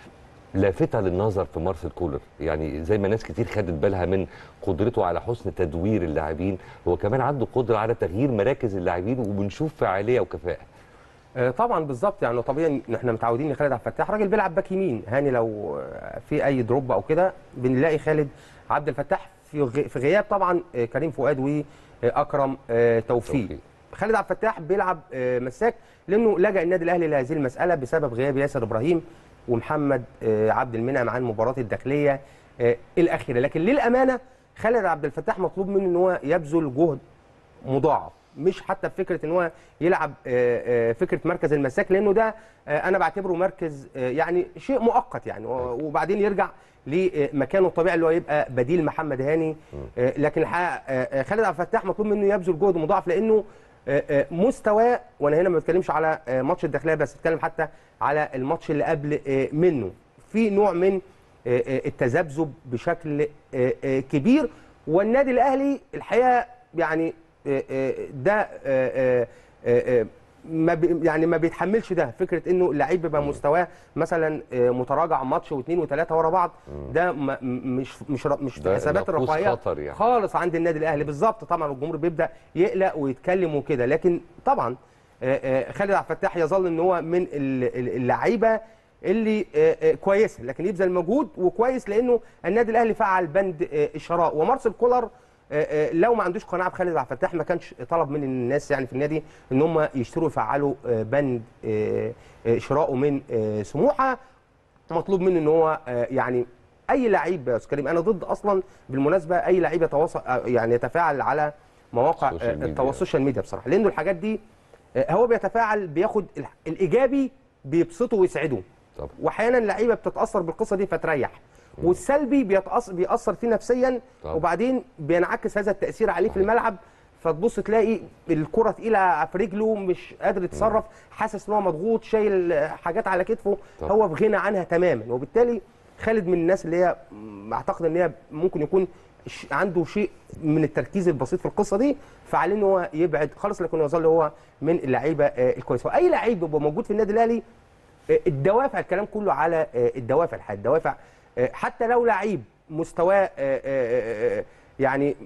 لافته للنظر في مارسيل كولر يعني زي ما ناس كتير خدت بالها من قدرته على حسن تدوير اللاعبين هو كمان عنده قدره على تغيير مراكز اللاعبين وبنشوف فعاليه وكفاءه آه، طبعا بالظبط يعني طبيعي ان احنا متعودين ان خالد عبد الفتاح راجل بيلعب باك يمين هاني لو آه، في اي دروب او كده بنلاقي خالد عبد الفتاح في غ- في غياب طبعا آه، كريم فؤاد واكرم آه، توفيق خالد عبد الفتاح بيلعب آه، مساك لانه لجا النادي الاهلي لهذه المساله بسبب غياب ياسر ابراهيم ومحمد آه، عبد المنعم عن المباراه الداخليه آه، الاخيره لكن للامانه خالد عبد الفتاح مطلوب منه ان هو يبذل جهد مضاعف مش حتى بفكره ان هو يلعب آه، آه، فكره مركز المساك لانه ده آه، انا بعتبره مركز آه، يعني شيء مؤقت يعني و- وبعدين يرجع لمكانه الطبيعي اللي هو يبقى بديل محمد هاني آه، لكن الحقيقه آه، آه، خالد عبد الفتاح مطلوب منه يبذل جهد مضاعف لانه آه، آه، مستواه وانا هنا ما بتكلمش على آه، ماتش الداخليه بس بتكلم حتى على الماتش اللي قبل آه، منه في نوع من آه، آه، التذبذب بشكل آه، آه، كبير والنادي الاهلي الحقيقه يعني آه، آه، ده آه، آه، آه، آه، ما بي يعني ما بيتحملش ده فكره انه اللعيب بيبقى مستواه مثلا آه، متراجع ماتش واثنين وثلاثه ورا بعض ده ما- م- مش مش ر- مش في ده حسابات ناقوس الرفاهيه خطر يعني. خالص عند النادي الاهلي بالظبط طبعا الجمهور بيبدا يقلق ويتكلم وكده لكن طبعا آه، آه، خالد عبد الفتاح يظل ان هو من ال- ال- اللعيبه اللي آه، آه، كويسه لكن يبذل مجهود وكويس لانه النادي الاهلي فعل بند آه، الشراء ومارسيل كولر آه، آه، لو ما عندوش قناعه بخالد عبد الفتاح ما كانش طلب من الناس يعني في النادي ان هم يشتروا يفعلوا آه، بند آه، آه، شراؤه من آه، سموحه مطلوب منه ان هو آه، يعني اي لعيب يا استاذ كريم انا ضد اصلا بالمناسبه اي لعيب يتواصل آه، يعني يتفاعل على مواقع السوشيال آه، ميديا. التواصل السوشيال ميديا بصراحه لانه الحاجات دي آه، هو بيتفاعل بياخد ال- الايجابي بيبسطه ويسعده طبعا. واحيانا اللعيبه بتتاثر بالقصه دي فتريح والسلبي بيتأثر بيأثر فيه نفسيا طبعا. وبعدين بينعكس هذا التأثير عليه في الملعب فتبص تلاقي الكرة تقيلة في رجله مش قادر يتصرف حاسس ان هو مضغوط شايل حاجات على كتفه طبعا. هو في غنى عنها تماما وبالتالي خالد من الناس اللي هي م- اعتقد ان هي ممكن يكون ش- عنده شيء من التركيز البسيط في القصه دي فعليه ان هو يبعد خالص لكن يظل هو من اللعيبه آه، الكويسه واي لعيب بيبقى موجود في النادي الاهلي آه، الدوافع الكلام كله على آه، الدوافع الحقيقة الدوافع آه، حتى لو لعيب مستواه آه، آه، آه، يعني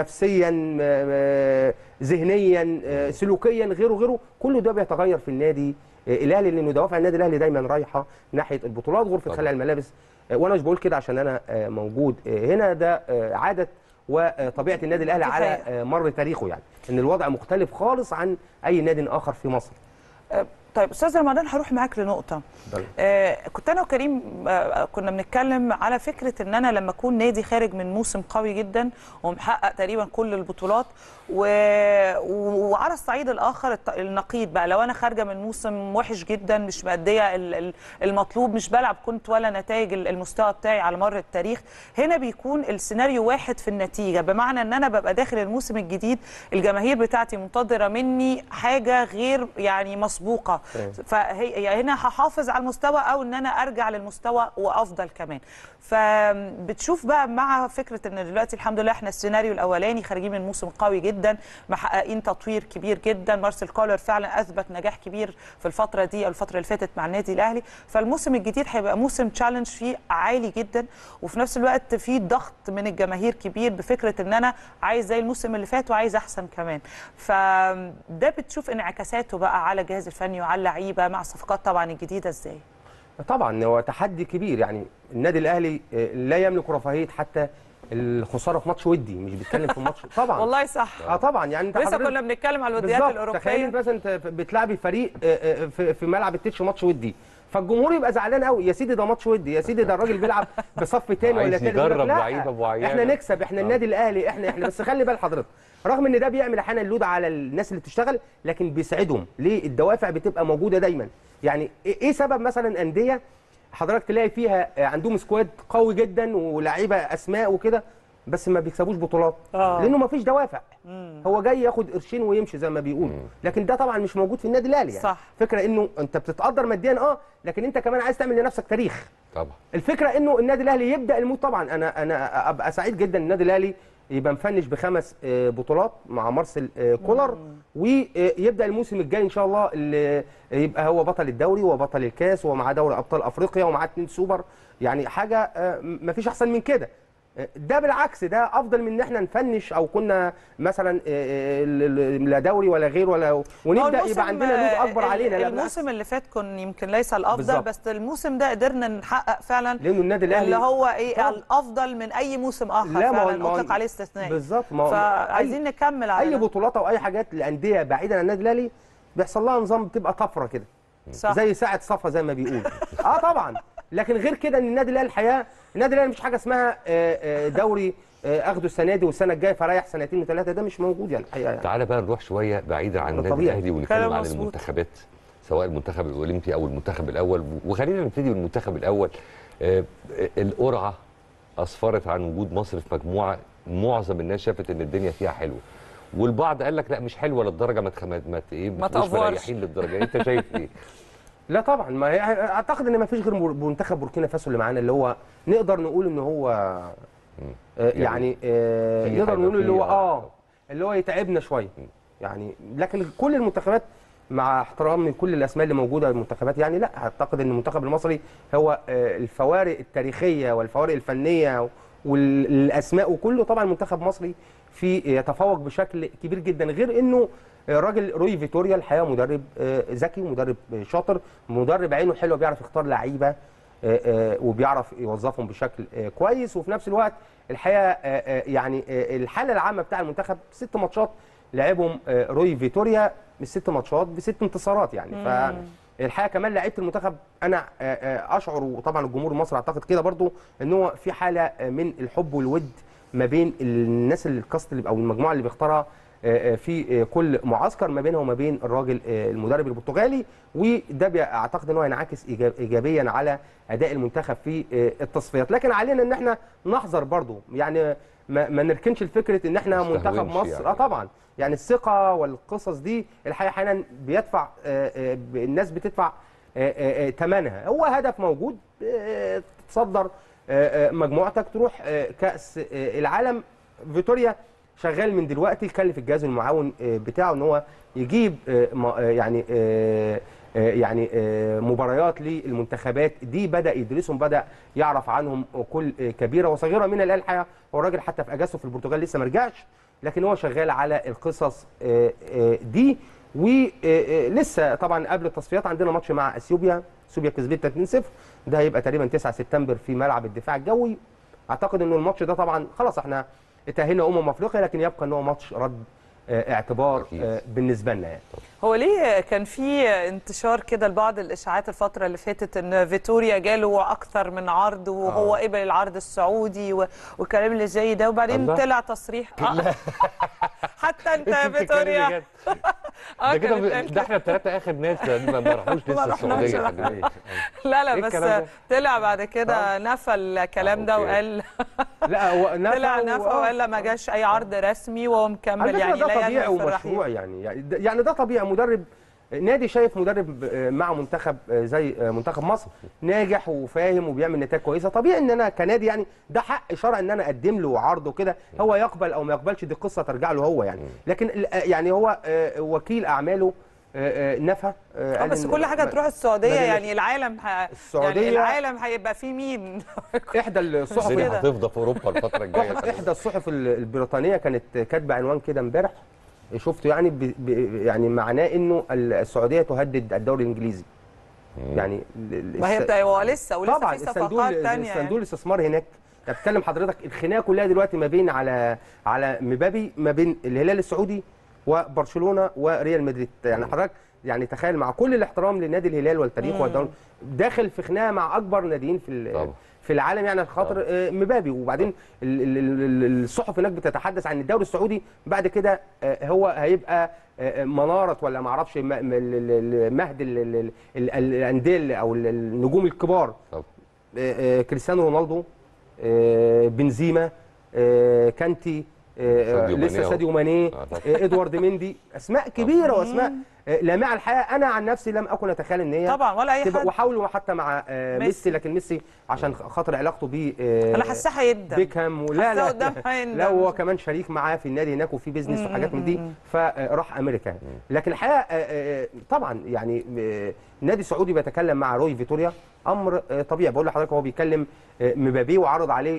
نفسيا آه، آه، ذهنيا آه، سلوكيا غيره غيره كله ده بيتغير في النادي آه، الاهلي لانه دوافع النادي الاهلي دايما رايحه ناحيه البطولات غرفه طبعا. خلع الملابس آه، وانا مش بقول كده عشان انا آه، موجود آه، هنا ده آه، عاده وطبيعه النادي الاهلي دي على حقيقة. آه، مر تاريخه يعني ان الوضع مختلف خالص عن اي نادي اخر في مصر آه، طيب استاذ رمضان هروح معاك لنقطه آه كنت انا وكريم آه كنا بنتكلم على فكره ان انا لما اكون نادي خارج من موسم قوي جدا ومحقق تقريبا كل البطولات و... و- وعلى الصعيد الاخر الت- النقيض بقى لو انا خارجه من موسم وحش جدا مش ماديه ال- ال- المطلوب مش بلعب كنت ولا نتائج ال- المستوى بتاعي على مر التاريخ هنا بيكون السيناريو واحد في النتيجه بمعنى ان انا ببقى داخل الموسم الجديد الجماهير بتاعتي منتظره مني حاجه غير يعني مسبوقه فهي يعني هنا هحافظ على المستوى او ان انا ارجع للمستوى وافضل كمان فبتشوف بقى مع فكره ان دلوقتي الحمد لله احنا السيناريو الاولاني خارجين من موسم قوي جدا محققين تطوير كبير جدا مارسيل كولر فعلا اثبت نجاح كبير في الفتره دي او الفتره اللي فاتت مع النادي الاهلي فالموسم الجديد هيبقى موسم تشالنج فيه عالي جدا وفي نفس الوقت فيه ضغط من الجماهير كبير بفكره ان انا عايز زي الموسم اللي فات وعايز احسن كمان فده بتشوف انعكاساته بقى على الجهاز الفني وعلى اللعيبه مع الصفقات طبعا الجديده ازاي طبعا هو تحدي كبير يعني النادي الاهلي لا يملك رفاهيه حتى الخساره في ماتش ودي مش بيتكلم في ماتش طبعا والله صح اه طبعا يعني انت لسه كنا بنتكلم على الوديات الاوروبيه تخيل مثلا انت بتلعبي فريق في, في ملعب التتش ماتش ودي فالجمهور يبقى زعلان قوي يا سيدي ده ماتش ودي يا سيدي ده الراجل بيلعب بصف تاني ولا تالت يجرب لعيبه معينه احنا نكسب احنا النادي الاهلي احنا احنا بس خلي بال حضرتك رغم ان ده بيعمل احيانا لود على الناس اللي بتشتغل لكن بيساعدهم ليه الدوافع بتبقى موجوده دايما يعني ايه سبب مثلا انديه حضرتك تلاقي فيها عندهم سكواد قوي جدا ولاعيبه اسماء وكده بس ما بيكسبوش بطولات آه. لانه ما فيش دوافع مم. هو جاي ياخد قرشين ويمشي زي ما بيقولوا لكن ده طبعا مش موجود في النادي الاهلي يعني صح. فكره انه انت بتتقدر ماديا اه لكن انت كمان عايز تعمل لنفسك تاريخ طبعا الفكره انه النادي الاهلي يبدا الموت طبعا انا انا ابقى سعيد جدا النادي الاهلي يبقى مفنش بخمس بطولات مع مارسيل كولر ويبدا الموسم الجاي ان شاء الله اللي يبقى هو بطل الدوري وبطل الكاس ومعاه دوري ابطال افريقيا ومعاه اثنين سوبر يعني حاجه مفيش احسن من كده ده بالعكس ده افضل من ان احنا نفنش او كنا مثلا لا دوري ولا غير ولا ونبدا يبقى عندنا لود اكبر علينا لا الموسم اللي فات كان يمكن ليس الافضل بالزبط. بس الموسم ده قدرنا نحقق فعلا لانه النادي الاهلي اللي هو ايه طبعا. الافضل من اي موسم اخر لا فعلا اطلق عليه استثناء بالظبط فعايزين نكمل على اي بطولات او اي حاجات لانديه بعيده عن النادي الاهلي بيحصل لها نظام بتبقى طفره كده صح. زي ساعه صفا زي ما بيقول اه طبعا لكن غير كده ان النادي الاهلي الحياه النادي الاهلي مش حاجه اسمها دوري اخده السنه دي والسنه الجايه فريح سنتين وثلاثه ده مش موجود يعني الحقيقه يعني. تعالى بقى نروح شويه بعيدا عن النادي الاهلي ونتكلم عن المنتخبات سواء المنتخب الاولمبي او المنتخب الاول وخلينا نبتدي بالمنتخب الاول القرعه اسفرت عن وجود مصر في مجموعه معظم الناس شافت ان الدنيا فيها حلوه والبعض قال لك لا مش حلوه للدرجه ما ما ما ايه ما مش مريحين للدرجه انت شايف ايه لا طبعا ما هي اعتقد ان ما فيش غير منتخب بوركينا فاسو اللي معانا اللي هو نقدر نقول ان هو آه يعني آه نقدر نقول اللي هو اه اللي هو يتعبنا شويه يعني لكن كل المنتخبات مع احترامي لكل الاسماء اللي موجوده المنتخبات يعني لا اعتقد ان المنتخب المصري هو آه الفوارق التاريخيه والفوارق الفنيه والاسماء وكله طبعا منتخب مصري في يتفوق بشكل كبير جدا غير انه الراجل روي فيتوريا الحقيقه مدرب ذكي ومدرب شاطر مدرب عينه حلوه بيعرف يختار لعيبه وبيعرف يوظفهم بشكل كويس وفي نفس الوقت الحقيقه يعني الحاله العامه بتاع المنتخب ست ماتشات لعبهم روي فيتوريا من ست ماتشات بست انتصارات يعني ف الحقيقه كمان لعيبه المنتخب انا اشعر وطبعا الجمهور المصري اعتقد كده برضو ان هو في حاله من الحب والود ما بين الناس الكاست اللي او المجموعه اللي بيختارها في كل معسكر ما بينها وما بين الراجل المدرب البرتغالي وده اعتقد ان هو ينعكس ايجابيا على اداء المنتخب في التصفيات لكن علينا ان احنا نحذر برضو يعني ما, ما نركنش الفكره ان احنا منتخب مصر يعني. اه طبعا يعني الثقه والقصص دي الحقيقه احيانا بيدفع الناس بتدفع ثمنها هو هدف موجود تصدر مجموعتك تروح كاس العالم فيتوريا شغال من دلوقتي يكلف الجهاز المعاون بتاعه ان هو يجيب يعني يعني مباريات للمنتخبات دي بدا يدرسهم بدا يعرف عنهم كل كبيره وصغيره من الحقيقه هو الراجل حتى في اجازته في البرتغال لسه ما رجعش لكن هو شغال على القصص دي ولسه طبعا قبل التصفيات عندنا ماتش مع اثيوبيا اثيوبيا كسبتنا 2-0 ده هيبقى تقريبا 9 سبتمبر في ملعب الدفاع الجوي اعتقد انه الماتش ده طبعا خلاص احنا اتاهلنا امم افريقيا لكن يبقى ان هو ماتش رد اعتبار بالنسبه لنا يعني هو ليه كان في انتشار كده لبعض الاشاعات الفتره اللي فاتت ان فيتوريا جاله اكثر من عرض وهو آه. قبل العرض السعودي والكلام اللي زي ده وبعدين الله. طلع تصريح آه. حتى انت يا فيتوريا ده كده ده احنا الثلاثه اخر ناس ما راحوش لسه السعوديه لا لا بس طلع بعد كده نفى الكلام ده وقال لا هو نفى طلع نفى وقال لا ما جاش اي عرض رسمي وهو مكمل يعني ده طبيعي ومشروع يعني يعني ده طبيعي مدرب نادي شايف مدرب آه، مع منتخب آه، زي آه، منتخب مصر ناجح وفاهم وبيعمل نتائج كويسه طبيعي ان انا كنادي يعني ده حق شرع ان انا اقدم له عرض وكده هو يقبل او ما يقبلش دي قصه ترجع له هو يعني لكن ال- آه، يعني هو آه، وكيل اعماله آه، آه، نفى آه، اه قال بس إن- كل حاجه ما- تروح السعوديه ما- يعني العالم ه... السعودية- يعني العالم هيبقى فيه مين احدى الصحف الدنيا هتفضى في اوروبا الفتره الجايه واحد- احدى الصحف ال- البريطانيه كانت كاتبه عنوان كده امبارح شفته يعني ب... ب... يعني معناه انه السعوديه تهدد الدوري الانجليزي يعني ال- ال- ما هي الس- بتا- هو لسه ولسه طبعا في الصندوق صفقات تانية الصندوق يعني. الاستثمار هناك انت بتتكلم حضرتك الخناقه كلها دلوقتي ما بين على على مبابي ما بين الهلال السعودي وبرشلونه وريال مدريد يعني حضرتك يعني تخيل مع كل الاحترام لنادي الهلال والتاريخ مم. والدوري داخل في خناقه مع اكبر ناديين في ال- في العالم يعني عشان خاطر آه، مبابي وبعدين ال- ال- ال- ال- الصحف هناك بتتحدث عن الدوري السعودي بعد كده آه، هو هيبقى آه، مناره ولا ما اعرفش م- م- ال- ال- ال- مهد ال- ال- ال- ال- الانديه او ال- النجوم الكبار آه، آه، كريستيانو رونالدو آه، بنزيما آه، كانتي آه، ساديو ماني لسه أهو. ساديو ماني آه، طبعا. آه، ادوارد مندي اسماء كبيره واسماء آه، لامعه الحقيقه انا عن نفسي لم اكن اتخيل ان هي طبعا ولا أي تبقى- حد. وحاولوا حتى مع آه، ميسي. ميسي لكن ميسي عشان خاطر علاقته بيه آه، انا حاساه هيندم بيكهام ولا حاساه لا قدام هيندم. لا هو كمان شريك معاه في النادي هناك وفي بيزنس مم، وحاجات من مم، دي مم. فراح امريكا يعني. لكن الحقيقه آه، آه، طبعا يعني آه، النادي السعودي بيتكلم مع روي فيتوريا امر آه، طبيعي بقول لحضرتك هو بيكلم آه، مبابي وعرض عليه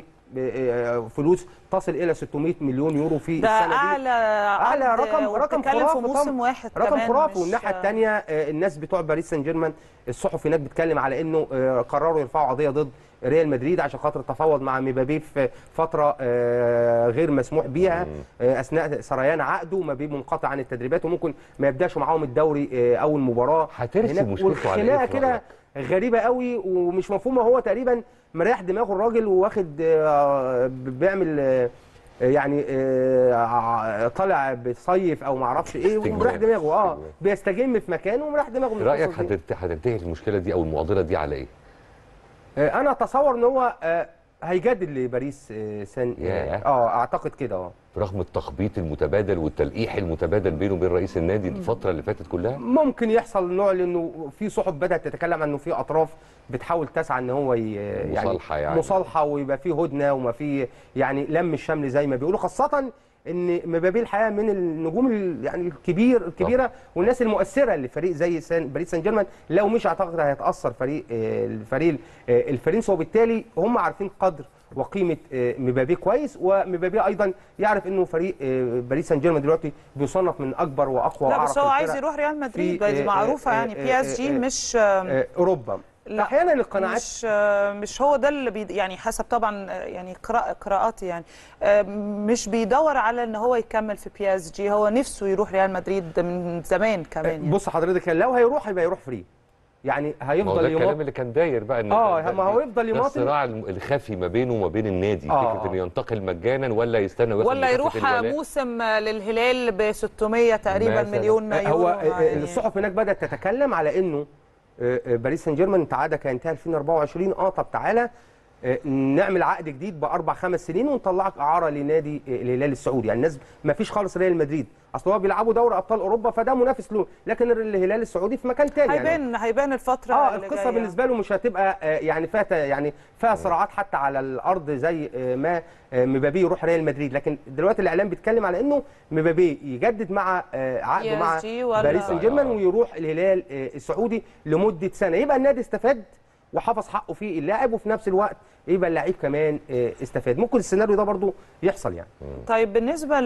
آه، فلوس تصل الى 600 مليون يورو في ده السنه دي اعلى اعلى عقد رقم رقم وبتتكلم خرافي في موسم طبعاً. واحد رقم كمان خرافي مش- والناحيه الثانيه الناس بتوع باريس سان جيرمان الصحف هناك بتتكلم على انه آه، قرروا يرفعوا قضيه ضد ريال مدريد عشان خاطر تفاوض مع مبابي في فتره آه، غير مسموح بيها آه، اثناء سريان عقده مبابي منقطع عن التدريبات وممكن ما يبداش معاهم الدوري آه، اول مباراه هترسي هناك. مشكلته على إيه والخناقه في كده غريبه قوي ومش مفهومه هو تقريبا مريح دماغه الراجل وواخد آه، بيعمل آه، يعني آه، ع- طالع بيصيف او ما اعرفش ايه استجمام. ومريح دماغه اه بيستجم في مكانه ومريح دماغه من رايك القصص دي. هتنت- هتنتهي المشكله دي او المعضله دي على ايه؟ آه، انا اتصور ان هو آه، هيجدد لباريس آه، سان ياه. اه اعتقد كده اه برغم التخبيط المتبادل والتلقيح المتبادل بينه وبين رئيس النادي الفتره اللي فاتت كلها ممكن يحصل نوع لانه في صحف بدات تتكلم عن انه في اطراف بتحاول تسعى ان هو ي- يعني مصالحة يعني. مصالحه ويبقى في هدنه وما في يعني لم الشمل زي ما بيقولوا خاصه ان مبابي الحقيقه من النجوم ال- يعني الكبير الكبيره والناس المؤثره لفريق زي سان باريس سان جيرمان لو مش اعتقد هيتاثر فريق آه، الفريق آه، الفرنسي وبالتالي هم عارفين قدر وقيمه آه، مبابي كويس ومبابي ايضا يعرف انه فريق آه، باريس سان جيرمان دلوقتي بيصنف من اكبر واقوى لا واعرق بس هو عايز الفرق يروح ريال مدريد في، دي آه، معروفه آه، يعني آه، بي اس جي آه، مش آه، اوروبا لا احيانا القناعات مش مش هو ده اللي بي يعني حسب طبعا يعني قراء قراءاتي يعني آه، مش بيدور على ان هو يكمل في بي اس جي هو نفسه يروح ريال مدريد من زمان كمان يعني. بص حضرتك لو هيروح يبقى يروح فري يعني ما هو ده هيفضل الكلام يمط اللي كان داير بقى ان آه، ده- ما ده- هو يفضل ده يماطل. الصراع الم- الخفي ما بينه وما بين النادي آه، فكره آه. انه ينتقل مجانا ولا يستنى وياخد ولا بكافة يروح الولاء. موسم للهلال ب 600 تقريبا مثلاً. مليون آه، يورو هو آه، يعني. الصحف هناك بدات تتكلم على انه آه، آه، باريس سان جيرمان تعادك هينتهي 2024 اه طب تعالى آه، نعمل عقد جديد باربع خمس سنين ونطلعك اعاره لنادي آه، الهلال السعودي يعني الناس ما فيش خالص ريال مدريد اصل هو بيلعبوا دوري ابطال اوروبا فده منافس له لكن الهلال السعودي في مكان تاني يعني هيبان هيبان الفتره اه اللي القصه جاية. بالنسبه له مش هتبقى آه، يعني فيها ت- يعني فيها صراعات حتى على الارض زي آه، ما آه، مبابي يروح ريال مدريد لكن دلوقتي الاعلام بيتكلم على انه مبابي يجدد مع آه، عقده مع PSG ولا- باريس سان جيرمان ويروح الهلال آه، السعودي لمده سنه يبقى النادي استفاد وحفظ حقه في اللاعب وفي نفس الوقت يبقى اللعيب كمان آه، استفاد ممكن السيناريو ده برضو يحصل يعني طيب بالنسبه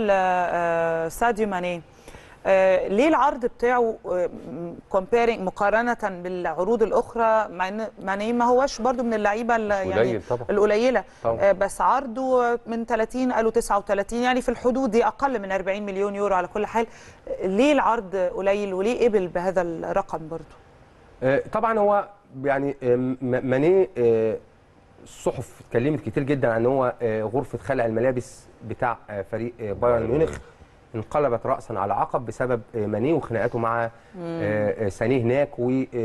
لساديو ماني آه، ليه العرض بتاعه كومبيرنج مقارنه بالعروض الاخرى مع ان ماني ما هوش برضو من اللعيبه ال- يعني قليل طبعا. القليله طبعا. آه، بس عرضه من 30 قالوا 39 يعني في الحدود دي اقل من 40 مليون يورو على كل حال آه، ليه العرض قليل وليه قبل بهذا الرقم برضو آه، طبعا هو يعني آه، م- ماني آه، الصحف اتكلمت كتير جدا عن هو آه، غرفه خلع الملابس بتاع آه، فريق آه، بايرن ميونخ انقلبت راسا على عقب بسبب آه، ماني وخناقاته مع آه، آه، سانيه هناك و آه،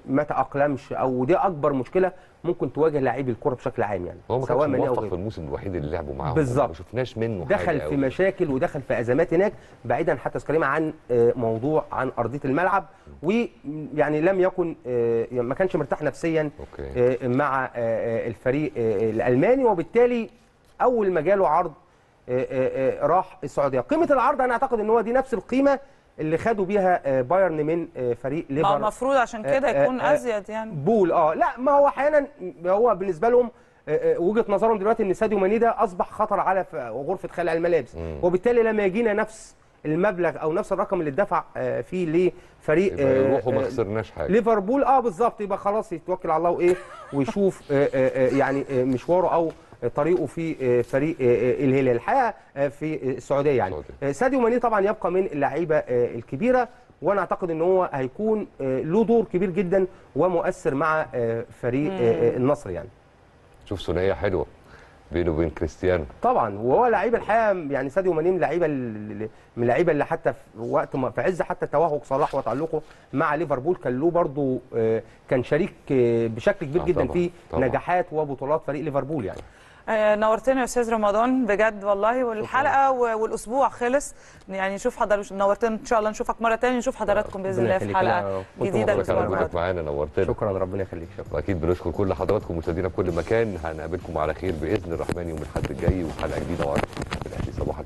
ما تاقلمش او دي اكبر مشكله ممكن تواجه لاعبي الكره بشكل عام يعني هو ما كانش ماني أو موفق غيره. في الموسم الوحيد اللي لعبوا معاهم بالظبط. ما شفناش منه دخل حاجة في أوي. مشاكل ودخل في ازمات هناك بعيدا حتى كريم عن آه، موضوع عن ارضيه الملعب ويعني لم يكن آه، ما كانش مرتاح نفسيا أوكي. آه، مع آه، آه، الفريق آه، الالماني وبالتالي اول ما جاله عرض آه، آه، آه، راح السعوديه قيمه العرض انا اعتقد ان هو دي نفس القيمه اللي خدوا بيها آه، بايرن من آه، فريق ما ليفر هو المفروض عشان كده آه، آه، يكون آه، ازيد يعني بول اه لا ما هو احيانا هو بالنسبه لهم آه، آه، وجهه نظرهم دلوقتي ان ساديو ماني ده اصبح خطر على ف- غرفه خلع الملابس وبالتالي لما يجينا نفس المبلغ او نفس الرقم اللي اتدفع آه، فيه لفريق يبقى آه، يروح وما آه، خسرناش حاجه ليفربول اه بالظبط يبقى خلاص يتوكل على الله وايه ويشوف آه، آه، آه، يعني آه، مشواره او طريقه في آه، فريق آه، آه، الهلال الحقيقه آه، في السعوديه يعني آه، ساديو ماني طبعا يبقى من اللعيبه آه، الكبيره وانا اعتقد ان هو هيكون آه، له دور كبير جدا ومؤثر مع آه، فريق آه، آه، النصر يعني شوف ثنائيه حلوه بينه وبين كريستيانو طبعا وهو لعيب الحقيقه يعني ساديو ماني من اللعيبه ال- من اللعيبه اللي حتى في وقت ما في عز حتى توهج صلاح وتعلقه مع ليفربول كان له برضه آه، كان شريك آه، بشكل كبير آه جدا طبعاً، في طبعاً. نجاحات وبطولات فريق ليفربول يعني آه، نورتنا يا استاذ رمضان بجد والله والحلقه و- والاسبوع خلص يعني نشوف حضرتك نورتنا ان شاء الله نشوفك مره ثانيه نشوف حضراتكم باذن الله في حلقه جديده الاسبوع على القادم وجودك معانا نورتنا شكرا ربنا يخليك شكرا واكيد بنشكر كل حضراتكم مشاهدينا في كل مكان هنقابلكم على خير باذن الرحمن يوم الاحد الجاي وحلقه جديده وعرض في الاهلي صباح